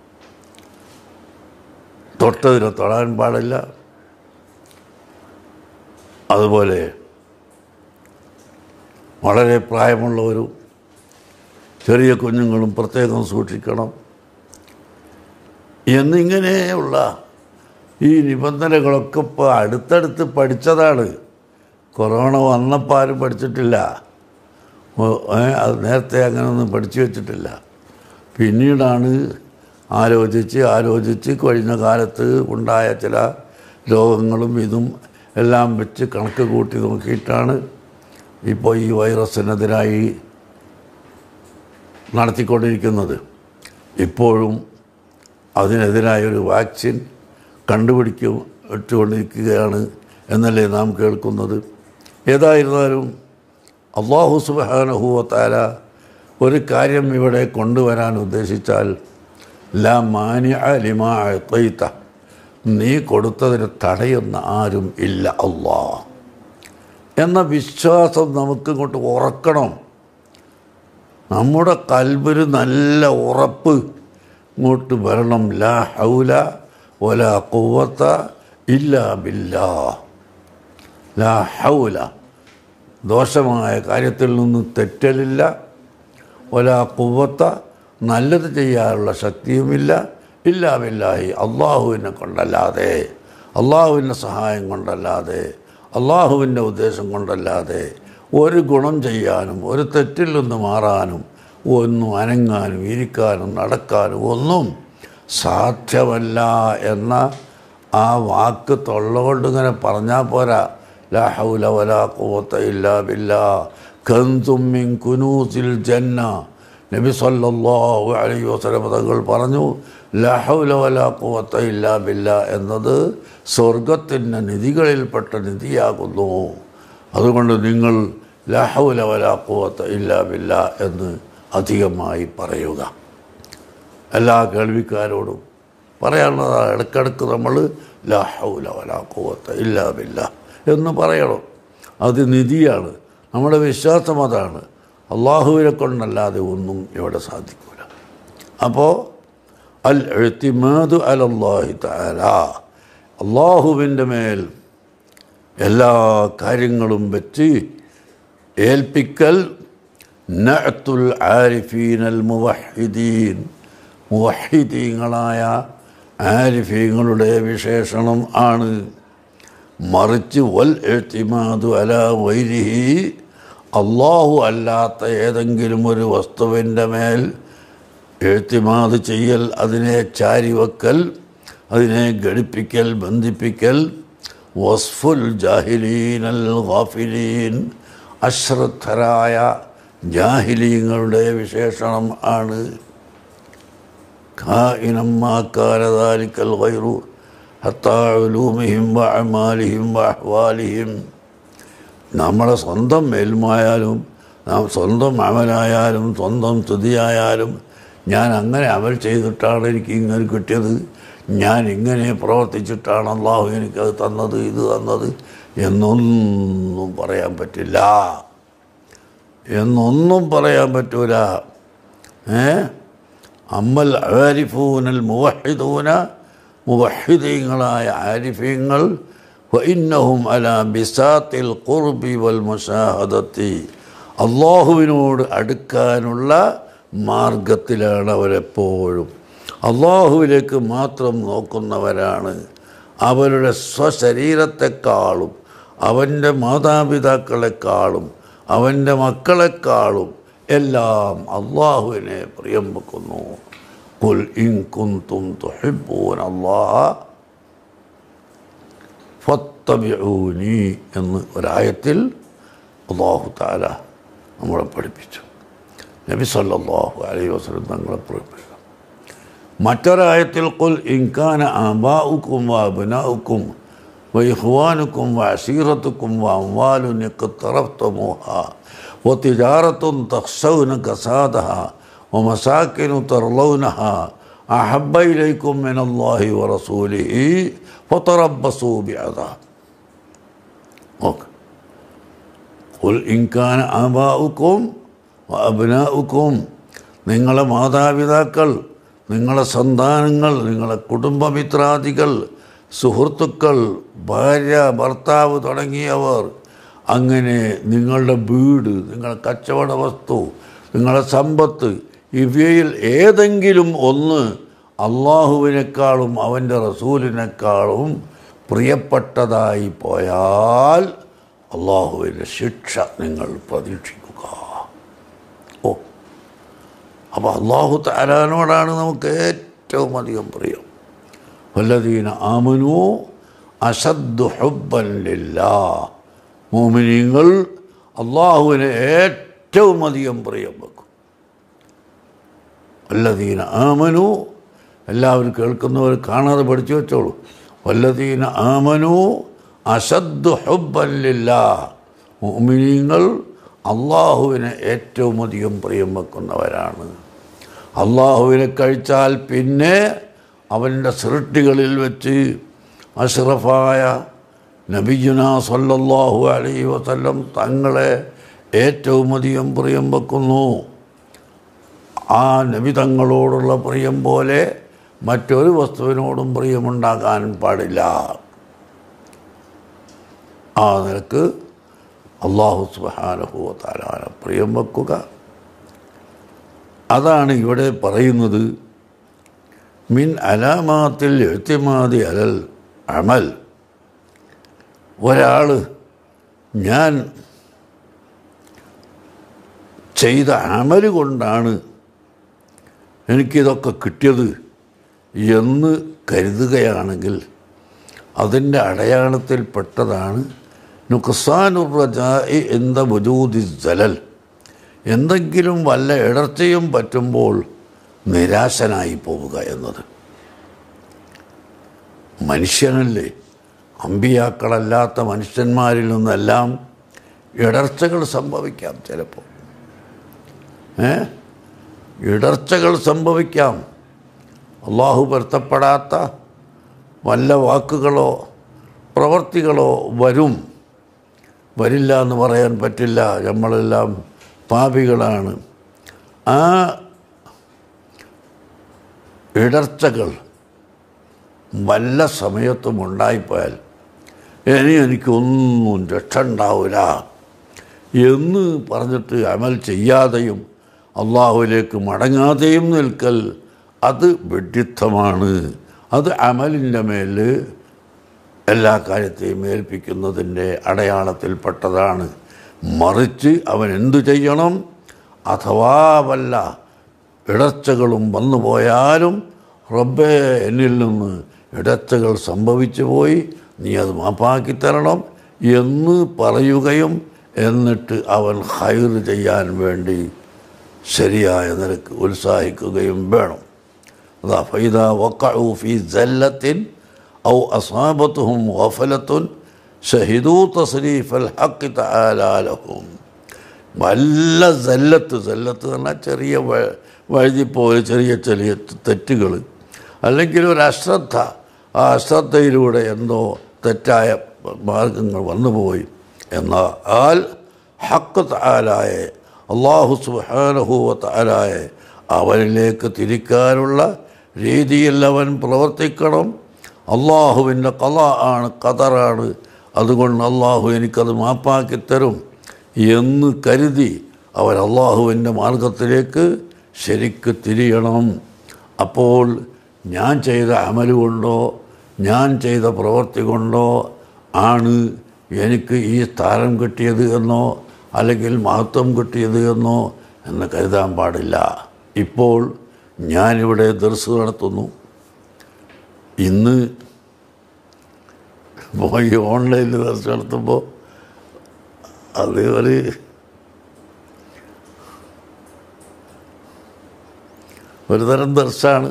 തൊട്ടതിനെ തൊടാൻ പാടില്ല അതുപോലെ വളരെ പ്രായമുള്ളവരും ചെറിയ കുഞ്ഞുങ്ങളും പ്രത്യേകം സൂക്ഷിക്കണം എന്നിങ്ങനെയുള്ള ഈ നിബന്ധനകളൊക്കെ ഇപ്പോൾ അടുത്തടുത്ത് പഠിച്ചതാണ് കൊറോണ വന്നപ്പോൾ ആരും പഠിച്ചിട്ടില്ല ഓ, ഏ, അത് നേരത്തെ അങ്ങനെയൊന്നും പഠിച്ചു വെച്ചിട്ടില്ല പിന്നീടാണ് ആലോചിച്ച് ആലോചിച്ച് കഴിഞ്ഞ കാലത്ത് ഉണ്ടായ ചില രോഗങ്ങളും ഇതും എല്ലാം വെച്ച് കണക്ക് കൂട്ടി നോക്കിയിട്ടാണ് ഇപ്പോൾ ഈ വൈറസിനെതിരായി നടത്തിക്കൊണ്ടിരിക്കുന്നത് ഇപ്പോഴും അതിനെതിരായ ഒരു വാക്സിൻ കണ്ടുപിടിക്കും ഇട്ടുകൊണ്ടിരിക്കുകയാണ് എന്നല്ലേ നാം കേൾക്കുന്നത് ഏതായിരുന്നാലും അള്ളാഹു സുബാനഹുവത്താല ഒരു കാര്യം ഇവിടെ കൊണ്ടുവരാൻ ഉദ്ദേശിച്ചാൽ ലാ മാനിഅ ലിമാ അഅ്തൈത. നീ കൊടുത്തതിന് തടയുന്ന ആരും ഇല്ല അള്ളാ എന്ന വിശ്വാസം നമുക്ക് ഇങ്ങോട്ട് ഉറക്കണം നമ്മുടെ കൽബിന് നല്ല ഉറപ്പ് ഇങ്ങോട്ട് വരണം ലാ ഹൗല വല കുവത്ത ഇല്ലാ ബില്ലാ ലാ ഹൗല ദോഷമായ കാര്യത്തിൽ നിന്ന് തെറ്റലില്ല വല കുവത്ത നല്ലത് ചെയ്യാനുള്ള ശക്തിയുമില്ല ഇല്ലാ ബില്ലാഹി അള്ളാഹുവിനെ കൊണ്ടല്ലാതെ അള്ളാഹുവിൻ്റെ സഹായം കൊണ്ടല്ലാതെ അള്ളാഹുവിൻ്റെ ഉദ്ദേശം കൊണ്ടല്ലാതെ ഒരു ഗുണം ചെയ്യാനും ഒരു തെറ്റിൽ നിന്ന് മാറാനും ഒന്നും അനങ്ങാനും ഇരിക്കാനും നടക്കാനും ഒന്നും സാധ്യമല്ല എന്ന ആ വാക്ക് തൊള്ളകൊണ്ട് ഇങ്ങനെ പറഞ്ഞാൽ പോരാ ലാ ഹൗല വലാ ഖുവത്ത ഇല്ലാ ബില്ലാ കൻതും മിൻ കുനൂസിൽ ജന്ന നബി സല്ലല്ലാഹു അലൈഹി വസല്ലം തങ്ങൾ പറഞ്ഞു ലാ ഹൗല വലാ ഖുവത്ത ഇല്ലാ ബില്ലാ എന്നത് സ്വർഗത്തിൻ്റെ നിധികളിൽപ്പെട്ട നിധിയാകുന്നു അതുകൊണ്ട് നിങ്ങൾ ലാ ഹൗല വലാ ഖുവത്ത ഇല്ലാ ബില്ലാ എന്ന് അധികമായി പറയുക എല്ലാ കേൾവിക്കാരോടും പറയാനുള്ളതാണ് ഇടയ്ക്കിടയ്ക്ക് നമ്മൾ ലാ ഹൗല വലാ ഖുവത്ത ഇല്ലാ ബില്ലാ എന്ന് പറയണം അത് നിധിയാണ് നമ്മുടെ വിശ്വാസം അതാണ് അള്ളാഹുവിനെ കൊണ്ടല്ലാതെ ഒന്നും ഇവിടെ സാധിക്കില്ല അപ്പോൾ അൽ എഴുത്തിമാതു അലല്ലാഹി താല അള്ളാഹുവിൻ്റെ മേൽ എല്ലാ കാര്യങ്ങളും വെച്ച് ഏൽപ്പിക്കൽ നഅത്തുൽ ആരിഫീനൽ മുവഹിദീൻ മുവഹിദീങ്ങളായ ആരിഫീങ്ങളുടെ വിശേഷണം ആണ് മറിച്ച് വൽ എഴുത്തിമാതു അല വൈരിഹി അള്ളാഹു അല്ലാത്ത ഏതെങ്കിലും ഒരു വസ്തുവിൻ്റെ മേൽ എഴുത്തിമാത് ചെയ്യൽ അതിനെ ചാരിവെക്കൽ അതിനെ ഘടിപ്പിക്കൽ ബന്ധിപ്പിക്കൽ വസ്ഫുൽ ജാഹിലീൻ അൽ ഗാഫിലീൻ അശ്രദ്ധരായ ജാഹിലീങ്ങളുടെ വിശേഷണം ആണ് കായിനം മാക്കാരതാലിക്കൽ വൈറു ഹത്താലുമിഹിം വഅമാലിഹിം വഅഹ്വാലിഹിം നമ്മളെ സ്വന്തം മേൽമായാലും നാം സ്വന്തം അമലായാലും സ്വന്തം സ്തുതിയായാലും ഞാൻ അങ്ങനെ അമൽ ചെയ്തിട്ടാണ് എനിക്ക് ഇങ്ങനെ കിട്ടിയത് ഞാൻ ഇങ്ങനെ പ്രവർത്തിച്ചിട്ടാണ് അള്ളാഹു എനിക്കത് തന്നത് ഇത് തന്നത് എന്നൊന്നും പറയാൻ പറ്റില്ല എന്നൊന്നും പറയാൻ പറ്റൂല ഏ അമ്മൽ ആരിഫൂനൽ മുവഹിദൂന മുവഹിദീങ്ങളായ ആരിഫീങ്ങൾ വഇന്നഹും അല ബിസാത്തിൽ ഖുർബി വൽ മുഷാഹദത്തി അള്ളാഹുവിനോട് അടുക്കാനുള്ള മാർഗത്തിലാണ് അവരെപ്പോഴും അള്ളാഹുവിലേക്ക് മാത്രം നോക്കുന്നവരാണ് അവരുടെ സ്വശരീരത്തെക്കാളും അവൻ്റെ മാതാപിതാക്കളെക്കാളും അവൻ്റെ മക്കളെക്കാളും എല്ലാം അള്ളാഹുവിനെ പ്രിയം വെക്കുന്നു കുൽ ഇൻ കുന്തും തുഹിബ്ബൂന അല്ലാഹ ഫത്തബിഊനി എന്ന് ഒരായത്തിൽ അള്ളാഹു താല നമ്മളെ പഠിപ്പിച്ചു നബി സല്ലല്ലാഹു അലൈഹി വസല്ലം തങ്ങളെ പഠിപ്പിച്ചു മറ്റൊരായത്തിൽ കുൽ ഇൻകാന ആബാഉക്കും വഅബ്നാഉക്കും وإخوانكم وعشيرتكم وأموال اقترفتموها وتجارة تخشون كسادها ومساكن ترضونها أحب إليكم من الله ورسوله فتربصوا بعذاب ഓക്കെ ഖുൽ ഇൻകാന ആബാഉക്കും അബ്നാഉക്കും നിങ്ങളെ മാതാപിതാക്കൾ നിങ്ങളെ സന്താനങ്ങൾ നിങ്ങളെ കുടുംബമിത്രാദികൾ സുഹൃത്തുക്കൾ ഭാര്യ ഭർത്താവ് തുടങ്ങിയവർ അങ്ങനെ നിങ്ങളുടെ വീട് നിങ്ങളുടെ കച്ചവട വസ്തു നിങ്ങളുടെ സമ്പത്ത് ഇവയിൽ ഏതെങ്കിലും ഒന്ന് അള്ളാഹുവിനേക്കാളും അവൻ്റെ റസൂലിനേക്കാളും പ്രിയപ്പെട്ടതായി പോയാൽ അള്ളാഹുവിൻ്റെ ശിക്ഷ നിങ്ങൾ പ്രതീക്ഷിക്കുക ഓ അപ്പോൾ അള്ളാഹു താലാനോടാണ് നമുക്ക് ഏറ്റവും അധികം പ്രിയം വല്ലതീന ആമനു അസദ് ഹുബല്ല മോമിനിങ്ങൾ അള്ളാഹുവിനെ ഏറ്റവും അധികം പ്രിയം വെക്കും വല്ലതീന ആമനു എല്ലാവരും കേൾക്കുന്നവർ കാണാതെ പഠിച്ചു വെച്ചോളൂ വല്ലതീന ആമനു അസദ് ഹുബല്ല മോമിനിങ്ങൾ അള്ളാഹുവിനെ ഏറ്റവും അധികം പ്രിയം വെക്കുന്നവരാണ് അള്ളാഹുവിനെ കഴിച്ചാൽ പിന്നെ അവൻ്റെ സൃഷ്ടികളിൽ വെച്ച് അഷ്റഫായ നബിജുന സല്ലല്ലാഹു അലൈഹി വസല്ലം തങ്ങളെ ഏറ്റവും അധികം പ്രിയം വെക്കുന്നു ആ നബി തങ്ങളോടുള്ള പ്രിയം പോലെ മറ്റൊരു വസ്തുവിനോടും പ്രിയമുണ്ടാകാൻ പാടില്ല ആ നിലക്ക് അള്ളാഹു സുബാനഹു താലാന പ്രിയം വെക്കുക അതാണ് ഇവിടെ പറയുന്നത് മിൻ അലാമാത്തിൽ എഴുത്തിമാതി അലൽ അമൽ ഒരാൾ ഞാൻ ചെയ്ത അമൽ കൊണ്ടാണ് എനിക്കിതൊക്കെ കിട്ടിയത് എന്ന് കരുതുകയാണെങ്കിൽ അതിൻ്റെ അടയാളത്തിൽപ്പെട്ടതാണ് നുക്സാനുറജായി എന്ത വജൂദി ജലൽ എന്തെങ്കിലും വല്ല ഇടർച്ചയും പറ്റുമ്പോൾ നിരാശനായി പോവുക എന്നത് മനുഷ്യനല്ലേ അമ്പിയാക്കളല്ലാത്ത മനുഷ്യന്മാരിൽ നിന്നെല്ലാം ഇടർച്ചകൾ സംഭവിക്കാം ചിലപ്പോൾ ഏ ഇടർച്ചകൾ സംഭവിക്കാം അള്ളാഹു പൊരുത്തപ്പെടാത്ത വല്ല വാക്കുകളോ പ്രവർത്തികളോ വരും വരില്ല എന്ന് പറയാൻ പറ്റില്ല നമ്മളെല്ലാം പാപികളാണ് ആ ഇടർച്ചകൾ വല്ല സമയത്തും ഉണ്ടായിപ്പോയാൽ ഇനി എനിക്കൊന്നും രക്ഷ ഉണ്ടാവില്ല എന്ന് പറഞ്ഞിട്ട് അമൽ ചെയ്യാതെയും അള്ളാഹുവിലേക്ക് മടങ്ങാതെയും നിൽക്കൽ അത് വെഡിത്തമാണ് അത് അമലിൻ്റെ മേൽ എല്ലാ കാര്യത്തെയും ഏൽപ്പിക്കുന്നതിൻ്റെ അടയാളത്തിൽപ്പെട്ടതാണ് മറിച്ച് അവൻ എന്തു ചെയ്യണം അഥവാ വല്ല ഇടർച്ചകളും വന്നു പോയാലും റബ്ബേ എന്നിൽ നിന്ന് ഇടർച്ചകൾ സംഭവിച്ചു പോയി നീ അത് മാപ്പാക്കി തരണം എന്ന് പറയുകയും എന്നിട്ട് അവൻ ഹൈർ ചെയ്യാൻ വേണ്ടി ശരിയായ നിലക്ക് ഉത്സാഹിക്കുകയും വേണം അതാ ഫൈദ വക്കഉ ഫി സല്ലത്തിൻ ഔ അസാബത്തുഹും വഫലത്തുൻ ഷഹിദൂ തസ്രീഫൽ ഹഖ് തആലാ ലഹും വല്ല സല്ലത്ത് സല്ലത്ത് എന്ന് പറഞ്ഞാൽ ചെറിയ വ- വഴുതിപ്പോയ ചെറിയ ചെറിയ തെറ്റുകൾ അല്ലെങ്കിൽ ഒരു അശ്രദ്ധ ആ അശ്രദ്ധയിലൂടെ എന്തോ തെറ്റായ മാർഗങ്ങൾ വന്നുപോയി എന്നാൽ ഹക്ക് താലായ അള്ളാഹു സുഹാനഹുവ താലായ അവനിലേക്ക് തിരിക്കാനുള്ള രീതിയിൽ അവൻ പ്രവർത്തിക്കണം അള്ളാഹുവിൻ്റെ കല ആണ് കതറാണ് അതുകൊണ്ട് അള്ളാഹു എനിക്കത് മാപ്പാക്കി തരും എന്ന് കരുതി അവൻ അള്ളാഹുവിൻ്റെ മാർഗത്തിലേക്ക് ശരിക്ക് തിരിയണം അപ്പോൾ ഞാൻ ചെയ്ത അമല് കൊണ്ടോ ഞാൻ ചെയ്ത പ്രവൃത്തി കൊണ്ടോ ആണ് എനിക്ക് ഈ സ്ഥാനം കിട്ടിയത് എന്നോ അല്ലെങ്കിൽ മഹത്വം കിട്ടിയത് എന്നോ എന്ന് കരുതാൻ പാടില്ല ഇപ്പോൾ ഞാനിവിടെ ദർസ് നടത്തുന്നു ഇന്ന് പോയി ഓൺലൈനിൽ ദർസ് നടത്തുമ്പോൾ അത് ഒരു ഒരു തരം ദർശാണ്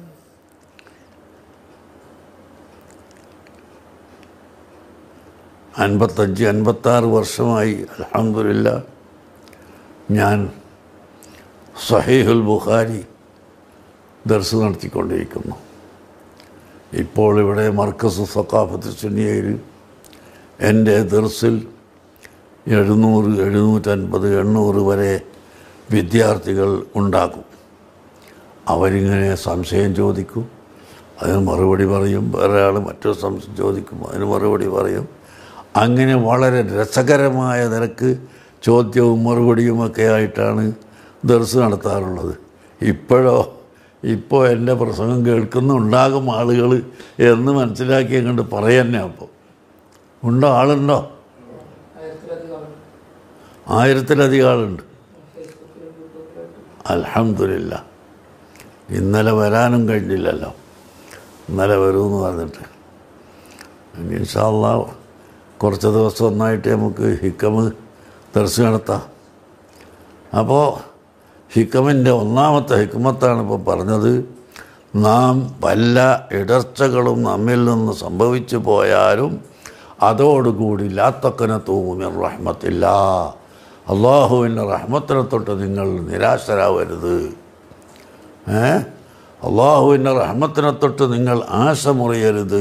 അൻപത്തഞ്ച് അൻപത്താറ് വർഷമായി അലഹമില്ല ഞാൻ സഹീഹുൽ ബുഖാരി ദർസ് നടത്തിക്കൊണ്ടിരിക്കുന്നു ഇപ്പോൾ ഇവിടെ മർക്കസ് സക്കാഫത്ത് സുന്നിയയിൽ എൻ്റെ ദർസിൽ എഴുന്നൂറ് എഴുന്നൂറ്റൻപത് എണ്ണൂറ് വരെ വിദ്യാർത്ഥികൾ ഉണ്ടാകും അവരിങ്ങനെ സംശയം ചോദിക്കും അതിന് മറുപടി പറയും വേറെ ആൾ മറ്റൊരു സംശയം ചോദിക്കും അതിന് മറുപടി പറയും അങ്ങനെ വളരെ രസകരമായ നിരക്ക് ചോദ്യവും മറുപടിയുമൊക്കെ ആയിട്ടാണ് ദർസ് നടത്താറുള്ളത് ഇപ്പോഴോ ഇപ്പോൾ എൻ്റെ പ്രസംഗം കേൾക്കുന്നുണ്ടാകും ആളുകൾ എന്ന് മനസ്സിലാക്കി അങ്ങോട്ട് പറയന്നെ അപ്പോൾ ഉണ്ടോ ആളുണ്ടോ ആയിരത്തിലധികം ആളുണ്ട് അലഹമില്ല ഇന്നലെ വരാനും കഴിഞ്ഞില്ലല്ലോ ഇന്നലെ വരുമെന്ന് പറഞ്ഞിട്ട് ഇനി ഇൻഷാല്ല കുറച്ച് ദിവസം ഒന്നായിട്ട് നമുക്ക് ഹിക്കമ് ദർശനം നടത്താം അപ്പോൾ ഹിക്കമിൻ്റെ ഒന്നാമത്തെ ഹിക്മത്താണ് ഇപ്പോൾ പറഞ്ഞത് നാം വല്ല ഇടർച്ചകളും നമ്മിൽ നിന്ന് സംഭവിച്ചു പോയാലും അതോടുകൂടി ലാത്തക്കനെ തൂങ്ങുമിൻ റഹ്മത്തില്ല അള്ളാഹുവിൻ്റെ റഹ്മത്തിനെ തൊട്ട് നിങ്ങൾ നിരാശരാവരുത് ഏ അള്ളാഹുവിൻ്റെ റഹ്മത്തിനെ തൊട്ട് നിങ്ങൾ ആശ മുറിയരുത്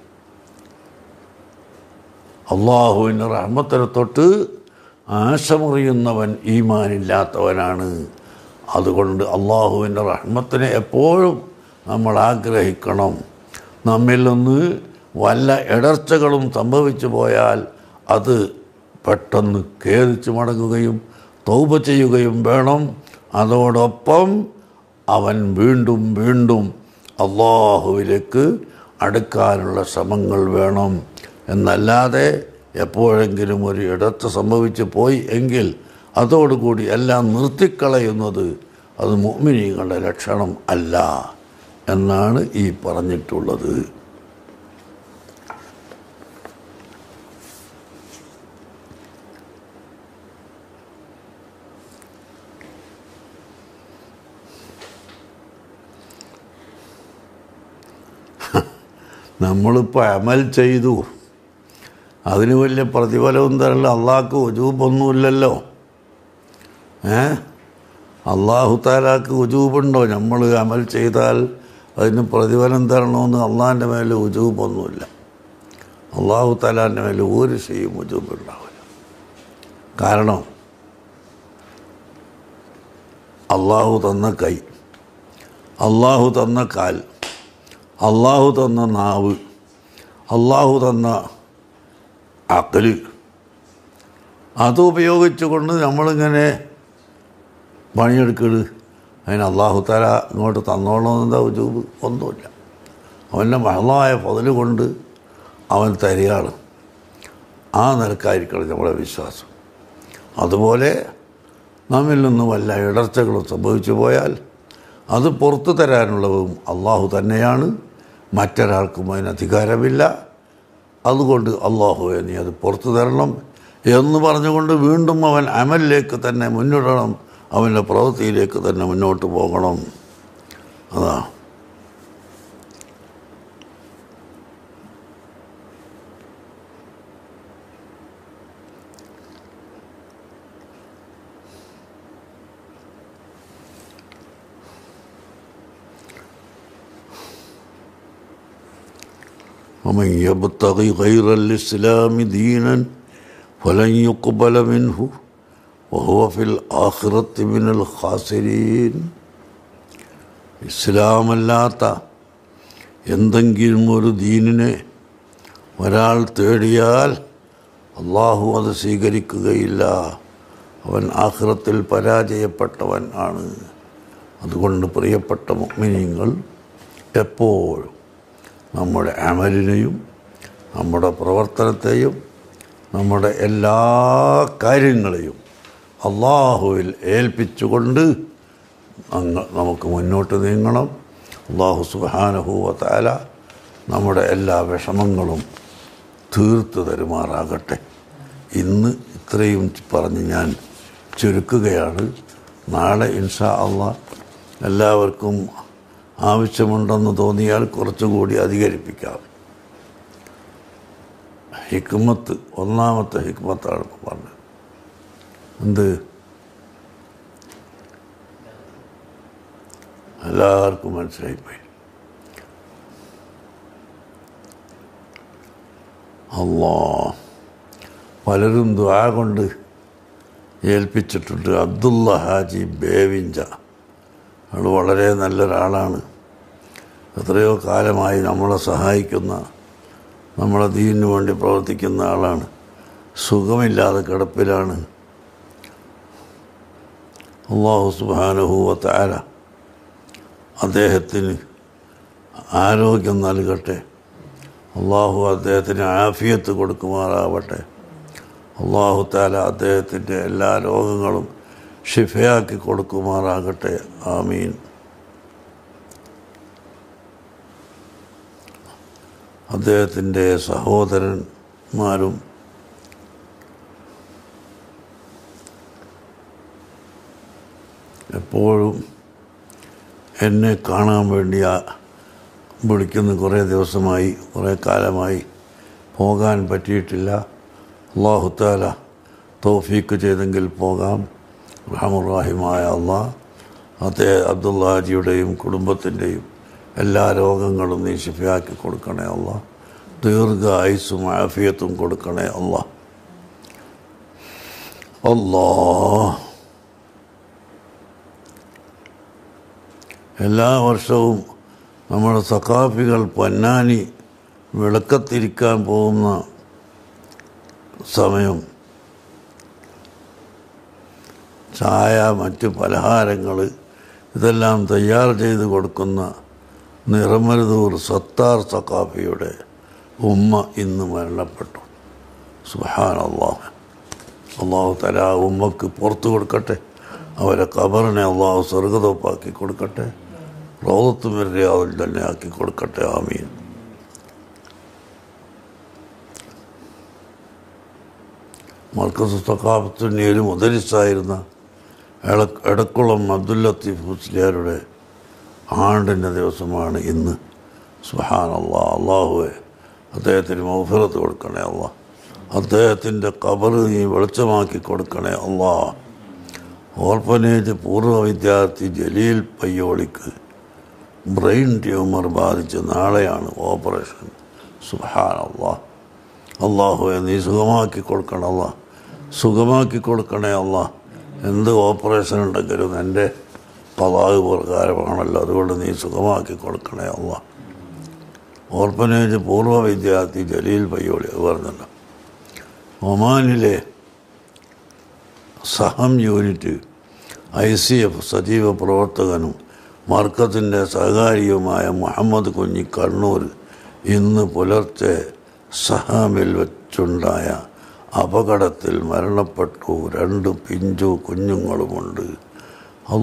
അള്ളാഹുവിൻ്റെ റഹ്മത്തിനെ തൊട്ട് ആശ മുറിയുന്നവൻ ഈമാനില്ലാത്തവനാണ് അതുകൊണ്ട് അള്ളാഹുവിൻ്റെ റഹ്മത്തിനെ എപ്പോഴും നമ്മൾ ആഗ്രഹിക്കണം നമ്മിൽ നിന്ന് വല്ല ഇടർച്ചകളും സംഭവിച്ചു പോയാൽ അത് പെട്ടെന്ന് ഖേദിച്ച് മടങ്ങുകയും തൗപ ചെയ്യുകയും വേണം അതോടൊപ്പം അവൻ വീണ്ടും വീണ്ടും അള്ളാഹുവിലേക്ക് അടുക്കാനുള്ള ശ്രമങ്ങൾ വേണം എന്നല്ലാതെ എപ്പോഴെങ്കിലും ഒരു ഇടത്ത് സംഭവിച്ചു പോയി എങ്കിൽ അതോടുകൂടി എല്ലാം നിർത്തിക്കളയുന്നത് അത് മോമിനികളുടെ ലക്ഷണം അല്ല എന്നാണ് ഈ പറഞ്ഞിട്ടുള്ളത് നമ്മളിപ്പോൾ അമൽ ചെയ്തു അതിന് വലിയ പ്രതിഫലവും തരല്ല അള്ളാഹ്ക്ക് ഉജൂബൊന്നുമില്ലല്ലോ ഏ അള്ളാഹു താലാക്ക് ഉജൂബുണ്ടോ നമ്മൾ അമൽ ചെയ്താൽ അതിന് പ്രതിഫലം തരണമെന്ന് അള്ളാഹിൻ്റെ മേലെ ഉജൂബൊന്നുമില്ല അള്ളാഹു താലാൻ്റെ മേലെ ഒരു ചെയ്യും ഉജൂബുണ്ടാവില്ല കാരണം അള്ളാഹു തന്ന കൈ അള്ളാഹു തന്ന കാൽ അള്ളാഹു തന്ന നാവ് അള്ളാഹു തന്ന അക്കല് അത് ഉപയോഗിച്ചുകൊണ്ട് നമ്മളിങ്ങനെ പണിയെടുക്കരുത് അതിന് അള്ളാഹു തല ഇങ്ങോട്ട് തന്നോളണമെന്താ ഉജൂബ് ഒന്നുമില്ല അവൻ്റെ മഹളമായ പതില് കൊണ്ട് അവൻ തരികയാണ് ആ നിലക്കായിരിക്കണം നമ്മുടെ വിശ്വാസം അതുപോലെ നമ്മിൽ നിന്ന് വല്ല ഇടർച്ചകളും സംഭവിച്ചു പോയാൽ അത് പുറത്തു തരാനുള്ളതും അള്ളാഹു തന്നെയാണ് മറ്റൊരാൾക്കും അതിന് അധികാരമില്ല അതുകൊണ്ട് അള്ളാഹുവെ നീ അത് പുറത്തു തരണം എന്ന് പറഞ്ഞുകൊണ്ട് വീണ്ടും അവൻ അമലിലേക്ക് തന്നെ മുന്നിടണം അവൻ്റെ പ്രവൃത്തിയിലേക്ക് തന്നെ മുന്നോട്ട് പോകണം അതാ ومن يبتغي غير الإسلام دينا فلن يقبل منه وهو في الآخرة من الخاسرين ഇസ്ലാമല്ലാത്ത എന്തെങ്കിലും ഒരു ദീനിനെ ഒരാൾ തേടിയാൽ അള്ളാഹു അത് സ്വീകരിക്കുകയില്ല അവൻ ആഹ്റത്തിൽ പരാജയപ്പെട്ടവൻ ആണ് അതുകൊണ്ട് പ്രിയപ്പെട്ട മുഗ്മിനീങ്ങൾ എപ്പോഴും നമ്മുടെ അമലിനെയും നമ്മുടെ പ്രവർത്തനത്തെയും നമ്മുടെ എല്ലാ കാര്യങ്ങളെയും അള്ളാഹുവിൽ ഏൽപ്പിച്ചുകൊണ്ട് അങ്ങ് നമുക്ക് മുന്നോട്ട് നീങ്ങണം അള്ളാഹു സുഹാനഹൂവത്താല നമ്മുടെ എല്ലാ വിഷമങ്ങളും തീർത്തു തരുമാറാകട്ടെ ഇന്ന് ഇത്രയും പറഞ്ഞ് ഞാൻ ചുരുക്കുകയാണ് നാളെ ഇൻഷാ അള്ളാ എല്ലാവർക്കും ആവശ്യമുണ്ടെന്ന് തോന്നിയാൽ കുറച്ചുകൂടി അധികരിപ്പിക്കാം ഹിക്മത്ത് ഒന്നാമത്തെ ഹിക്മത്താണ് ഇപ്പോൾ പറഞ്ഞത് എന്ത് എല്ലാവർക്കും മനസ്സിലായിപ്പോയി അള്ളാ പലരും ദ്വാ കൊണ്ട് ഏൽപ്പിച്ചിട്ടുണ്ട് അബ്ദുള്ള ഹാജി ബേവിഞ്ച അയാൾ വളരെ നല്ലൊരാളാണ് എത്രയോ കാലമായി നമ്മളെ സഹായിക്കുന്ന നമ്മളെ ദീനിനു വേണ്ടി പ്രവർത്തിക്കുന്ന ആളാണ് സുഖമില്ലാതെ കിടപ്പിലാണ് അള്ളാഹു സുബാനുഭൂവത്താര അദ്ദേഹത്തിന് ആരോഗ്യം നൽകട്ടെ അള്ളാഹു അദ്ദേഹത്തിന് ആഫിയത്ത് കൊടുക്കുമാറാവട്ടെ അള്ളാഹു താല അദ്ദേഹത്തിൻ്റെ എല്ലാ രോഗങ്ങളും ഷിഫയാക്കി കൊടുക്കുമാറാകട്ടെ ആമീൻ അദ്ദേഹത്തിൻ്റെ സഹോദരന്മാരും എപ്പോഴും എന്നെ കാണാൻ വേണ്ടി ആ വിളിക്കുന്ന കുറേ ദിവസമായി കുറേ കാലമായി പോകാൻ പറ്റിയിട്ടില്ല അള്ളാഹുത്താല തൗഫീക്ക് ചെയ്തെങ്കിൽ പോകാം റഹമുറാഹിമായ അള്ളാഹ് അതേ അബ്ദുല്ലാജിയുടെയും കുടുംബത്തിൻ്റെയും എല്ലാ രോഗങ്ങളും നീ ശിഫയാക്കി കൊടുക്കണേ അല്ല ദീർഘ ആയുസ്സും ആഫിയത്തും കൊടുക്കണേ അല്ല അല്ലാ എല്ലാ വർഷവും നമ്മുടെ സഖാഫികൾ പൊന്നാനി വിളക്കത്തിരിക്കാൻ പോകുന്ന സമയം ചായ മറ്റ് പലഹാരങ്ങൾ ഇതെല്ലാം തയ്യാർ ചെയ്ത് കൊടുക്കുന്ന നിറമരുതൂർ സത്താർ സക്കാഫിയുടെ ഉമ്മ ഇന്ന് മരണപ്പെട്ടു സുഹാൻ അള്ളാഹ് അള്ളാഹു തല ആ ഉമ്മക്ക് പുറത്തു കൊടുക്കട്ടെ അവരെ കബറിനെ അള്ളാഹു സ്വർഗതോപ്പാക്കി കൊടുക്കട്ടെ റോദത്ത് മര്യാദയിൽ തന്നെ ആക്കി കൊടുക്കട്ടെ ആമീൻ മർക്കസ് സക്കാഫത്തിൻ്റെ മുതലിസായിരുന്ന എള എടക്കുളം അബ്ദുൽ ലത്തീഫ് മുസ്ലിയാരുടെ ആണ്ടിൻ്റെ ദിവസമാണ് ഇന്ന് സുഹാൻ അള്ളാ അള്ളാഹുവെ അദ്ദേഹത്തിന് മൗഫിറത്ത് കൊടുക്കണേ അള്ളാഹ് അദ്ദേഹത്തിൻ്റെ കബർ നീ വെളിച്ചമാക്കി കൊടുക്കണേ അള്ളാ ഓർഫനേജ് പൂർവ്വ വിദ്യാർത്ഥി ജലീൽ പയ്യോളിക്ക് ബ്രെയിൻ ട്യൂമർ ബാധിച്ച് നാളെയാണ് ഓപ്പറേഷൻ സുഹാൻ അള്ളാഹ് അള്ളാഹുവെ നീ സുഖമാക്കി കൊടുക്കണം അല്ല സുഖമാക്കി കൊടുക്കണേ അല്ല എന്ത് ഓപ്പറേഷൻ ഉണ്ടെങ്കിലും എൻ്റെ പതാവ് പ്രകാരമാണല്ലോ അതുകൊണ്ട് നീ സുഖമാക്കി കൊടുക്കണേ അല്ല ഓർപ്പനേജ് പൂർവ്വ വിദ്യാർത്ഥി ജലീൽ പയ്യോളി അത് പറഞ്ഞല്ലോ ഒമാനിലെ Saham unit I C F സജീവ പ്രവർത്തകനും മർക്കത്തിൻ്റെ സഹകാരിയുമായ മുഹമ്മദ് കുഞ്ഞി കണ്ണൂർ ഇന്ന് പുലർച്ചെ സഹാമിൽ വെച്ചുണ്ടായ അപകടത്തിൽ മരണപ്പെട്ടു രണ്ട് പിഞ്ചു കുഞ്ഞുങ്ങളുമുണ്ട്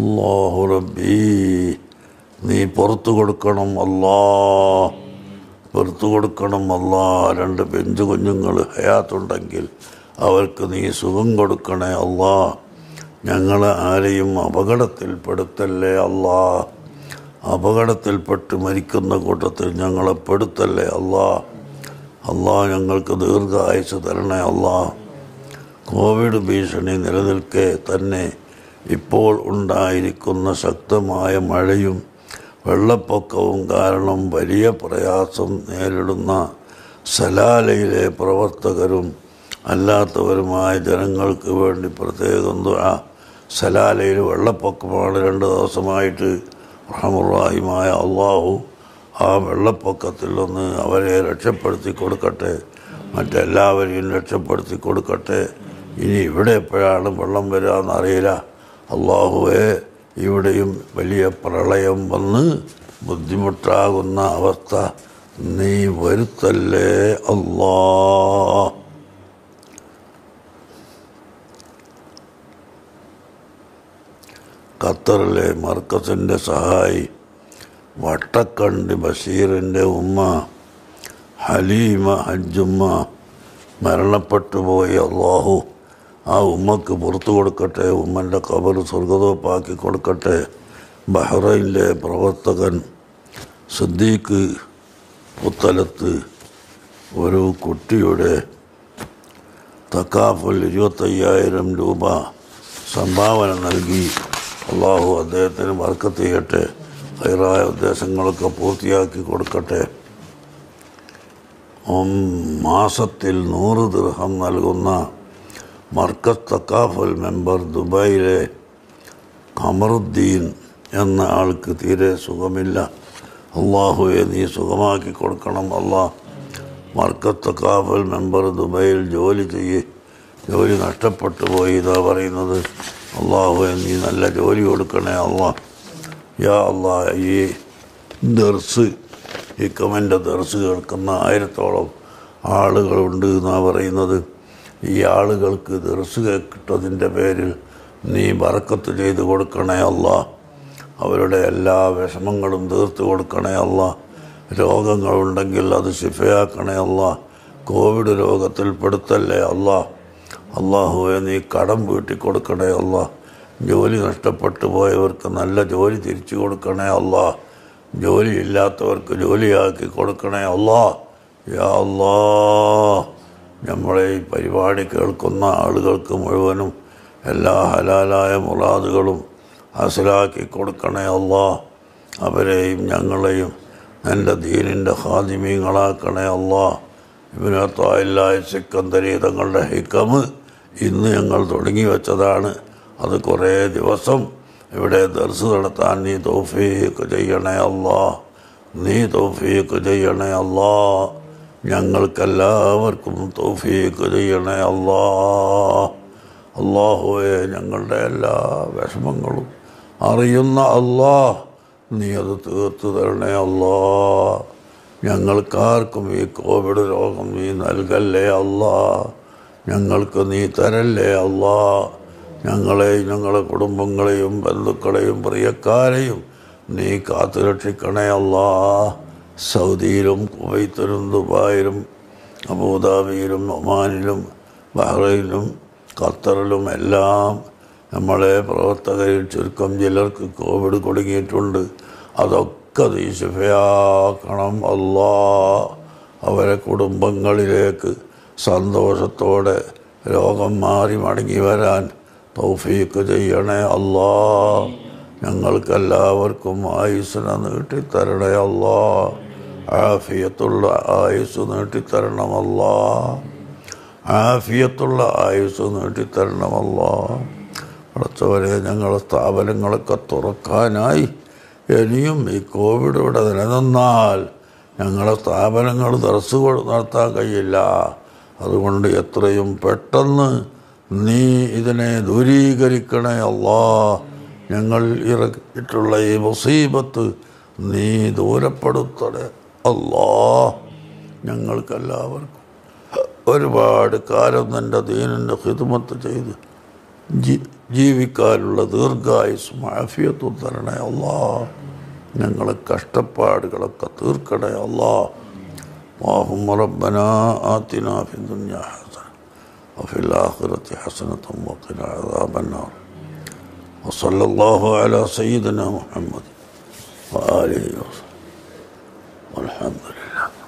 അള്ളാഹു റബ്ബീ നീ പുറത്തു കൊടുക്കണം അല്ലാ പുറത്തു കൊടുക്കണം അല്ല രണ്ട് പെഞ്ചു കുഞ്ഞുങ്ങൾ ഹയാത്തുണ്ടെങ്കിൽ അവർക്ക് നീ സുഖം കൊടുക്കണേ അല്ലാ ഞങ്ങളെ ആരെയും അപകടത്തിൽപ്പെടുത്തല്ലേ അല്ലാ അപകടത്തിൽപ്പെട്ട് മരിക്കുന്ന കൂട്ടത്തിൽ ഞങ്ങളെ പെടുത്തല്ലേ അല്ലാ അല്ലാ ഞങ്ങൾക്ക് ദീർഘായുസ് തരണേ അല്ലാ കോവിഡ് ഭീഷണി നിലനിൽക്കെ തന്നെ ഇപ്പോൾ ഉണ്ടായിരിക്കുന്ന ശക്തമായ മഴയും വെള്ളപ്പൊക്കവും കാരണം വലിയ പ്രയാസം നേരിടുന്ന സലാലയിലെ പ്രവർത്തകരും അല്ലാത്തവരുമായ ജനങ്ങൾക്ക് വേണ്ടി പ്രത്യേകം ദുആ സലാലയിൽ വെള്ളപ്പൊക്കമാണ് രണ്ട് ദിവസമായിട്ട് റഹമുറാഹിമായ അള്ളാഹു ആ വെള്ളപ്പൊക്കത്തിൽ നിന്ന് അവരെ രക്ഷപ്പെടുത്തി കൊടുക്കട്ടെ മറ്റെല്ലാവരെയും രക്ഷപ്പെടുത്തി കൊടുക്കട്ടെ ഇനി ഇവിടെ എപ്പോഴാണ് വെള്ളം വരിക അറിയില്ല അള്ളാഹുവെ ഇവിടെയും വലിയ പ്രളയം വന്ന് ബുദ്ധിമുട്ടാകുന്ന അവസ്ഥ നീ വരുത്തല്ലേ അല്ലാ ഖത്തറിലെ മർക്കസിൻ്റെ സഹായി വട്ടക്കണ്ടി ബഷീറിൻ്റെ ഉമ്മ ഹലീമ ഹജ്ജുമ്മ മരണപ്പെട്ടു പോയി അള്ളാഹു ആ ഉമ്മക്ക് പുറത്തു കൊടുക്കട്ടെ ഉമ്മൻ്റെ കബർ സ്വർഗതോപ്പാക്കി കൊടുക്കട്ടെ ബഹ്റൈനിലെ പ്രവർത്തകൻ സിദ്ദീഖ് പുത്തലത്ത് ഒരു കുട്ടിയുടെ തക്കാഫുൽ ഇരുപത്തയ്യായിരം രൂപ സംഭാവന നൽകി അള്ളാഹു അദ്ദേഹത്തിന് വർക്കത്ത് ചെയ്യട്ടെ ഹൈറായ ഉദ്ദേശങ്ങളൊക്കെ പൂർത്തിയാക്കി കൊടുക്കട്ടെ ഉം, മാസത്തിൽ നൂറ് ദൃഹം നൽകുന്ന മർക്കസ് തക്കാഫൽ മെമ്പർ ദുബായിലെ ഖമറുദ്ദീൻ എന്ന ആൾക്ക് തീരെ സുഖമില്ല അള്ളാഹുവെ നീ സുഖമാക്കി കൊടുക്കണം അള്ളാഹ് മർക്കത്ത് തക്കാഫൽ മെമ്പർ ദുബൈയിൽ ജോലി ചെയ്യ് ജോലി നഷ്ടപ്പെട്ടു പോയി ഇതാ പറയുന്നത് അള്ളാഹുവെ നീ നല്ല ജോലി കൊടുക്കണേ അള്ളാഹ് യാ അള്ളാ ഈ ദർസ് ഈ കമൻ്റെ ദർസ് കേൾക്കുന്ന ആയിരത്തോളം ആളുകളുണ്ട് എന്നാണ് പറയുന്നത് ഈ ആളുകൾക്ക് ദർസ് കേട്ടതിൻ്റെ പേരിൽ നീ ബറക്കത്ത് ചെയ്ത് കൊടുക്കണേ അല്ല അവരുടെ എല്ലാ വിഷമങ്ങളും തീർത്ത് കൊടുക്കണേ അല്ല രോഗങ്ങളുണ്ടെങ്കിൽ അത് ശിഫയാക്കണേ അല്ല കോവിഡ് രോഗത്തിൽ പെടുത്തല്ലേ അല്ല അള്ളാഹുവെ നീ കടം വീട്ടി കൊടുക്കണേ അല്ല ജോലി നഷ്ടപ്പെട്ടു പോയവർക്ക് നല്ല ജോലി തിരിച്ചു കൊടുക്കണേ അല്ല ജോലി ഇല്ലാത്തവർക്ക് ജോലിയാക്കി കൊടുക്കണേ അല്ലാ യാ അല്ലാ നമ്മളെ ഈ പരിപാടി കേൾക്കുന്ന ആളുകൾക്ക് മുഴുവനും എല്ലാ ഹലാലായ മുറാദുകളും ഹസലാക്കി കൊടുക്കണേ അല്ലാ അവരെയും ഞങ്ങളെയും എൻ്റെ ദീനിൻ്റെ ഹാദിമീങ്ങളാക്കണേ അല്ലാ ഇവനത്തായില്ലായ സിക്കന്തരി തങ്ങളുടെ ഹിക്കമ് ഇന്ന് ഞങ്ങൾ തുടങ്ങി വെച്ചതാണ് അത് കുറേ ദിവസം ഇവിടെ ദർസ് നടത്താൻ നീ തൗഫീഖ് ചെയ്യണേ അല്ലാ നീ തൗഫീഖ് ചെയ്യണേ അല്ലാ ഞങ്ങൾക്കെല്ലാവർക്കും തൗഫീഖ് ചെയ്യണേ അല്ലാ അള്ളാഹുവെ ഞങ്ങളുടെ എല്ലാ വിഷമങ്ങളും അറിയുന്ന അല്ലാ നീ അത് തീർത്തു തരണേ അല്ലാ ഞങ്ങൾക്കാർക്കും ഈ കോവിഡ് രോഗം നീ നൽകല്ലേ അല്ലാ ഞങ്ങൾക്ക് നീ തരല്ലേ അല്ലാ ഞങ്ങളെയും ഞങ്ങളുടെ കുടുംബങ്ങളെയും ബന്ധുക്കളെയും പ്രിയക്കാരെയും നീ കാത്തുരക്ഷിക്കണേ അല്ലാ സൗദിയിലും കുവൈത്തിലും ദുബായിലും അബുദാബിയിലും ഒമാനിലും ബഹ്റൈനിലും ഖത്തറിലും എല്ലാം നമ്മളെ പ്രവർത്തകരിൽ ചുരുക്കം ചിലർക്ക് കോവിഡ് കുടുങ്ങിയിട്ടുണ്ട് അതൊക്കെ നീ ശിഫയാക്കണം അല്ലാ അവരെ കുടുംബങ്ങളിലേക്ക് സന്തോഷത്തോടെ രോഗം മാറി മടങ്ങി വരാൻ തൗഫീക്ക് ചെയ്യണേ അല്ലാ ഞങ്ങൾക്കെല്ലാവർക്കും ആയുസ്സിനെ നീട്ടിത്തരണേ അല്ലാ ആഫിയത്തുള്ള ആയുസ് നീട്ടിത്തരണമല്ലാ ആഫിയത്തുള്ള ആയുസ് നീട്ടിത്തരണമല്ലാ പഠിച്ചവരെ ഞങ്ങളുടെ സ്ഥാപനങ്ങളൊക്കെ തുറക്കാനായി ഇനിയും ഈ കോവിഡ് ഇവിടെ നിലനിന്നാൽ ഞങ്ങളുടെ സ്ഥാപനങ്ങൾ ദർസ് നടത്താൻ കഴിയില്ല അതുകൊണ്ട് എത്രയും പെട്ടെന്ന് നീ ഇതിനെ ദൂരീകരിക്കണേ അല്ലാ ഞങ്ങൾ ഇറക്കിയിട്ടുള്ള ഈ മുസീബത്ത് നീ ദൂരപ്പെടുത്തണേ അല്ലാ ഞങ്ങൾക്കെല്ലാവർക്കും ഒരുപാട് കാലം നിൻ്റെ ദീനിൻ്റെ ഹിദ്മത്ത് ചെയ്ത് ജീ ജീവിക്കാനുള്ള ദീർഘായുസ് മാഫിയത്തും തരണേ അല്ലാ ഞങ്ങളെ കഷ്ടപ്പാടുകളൊക്കെ തീർക്കണേ അല്ലാ اللهم ربنا آتنا في الدنيا حسنة وفي الآخرة حسنة وقنا عذاب النار وصلى الله على سيدنا محمد وآله وصحبه والحمد لله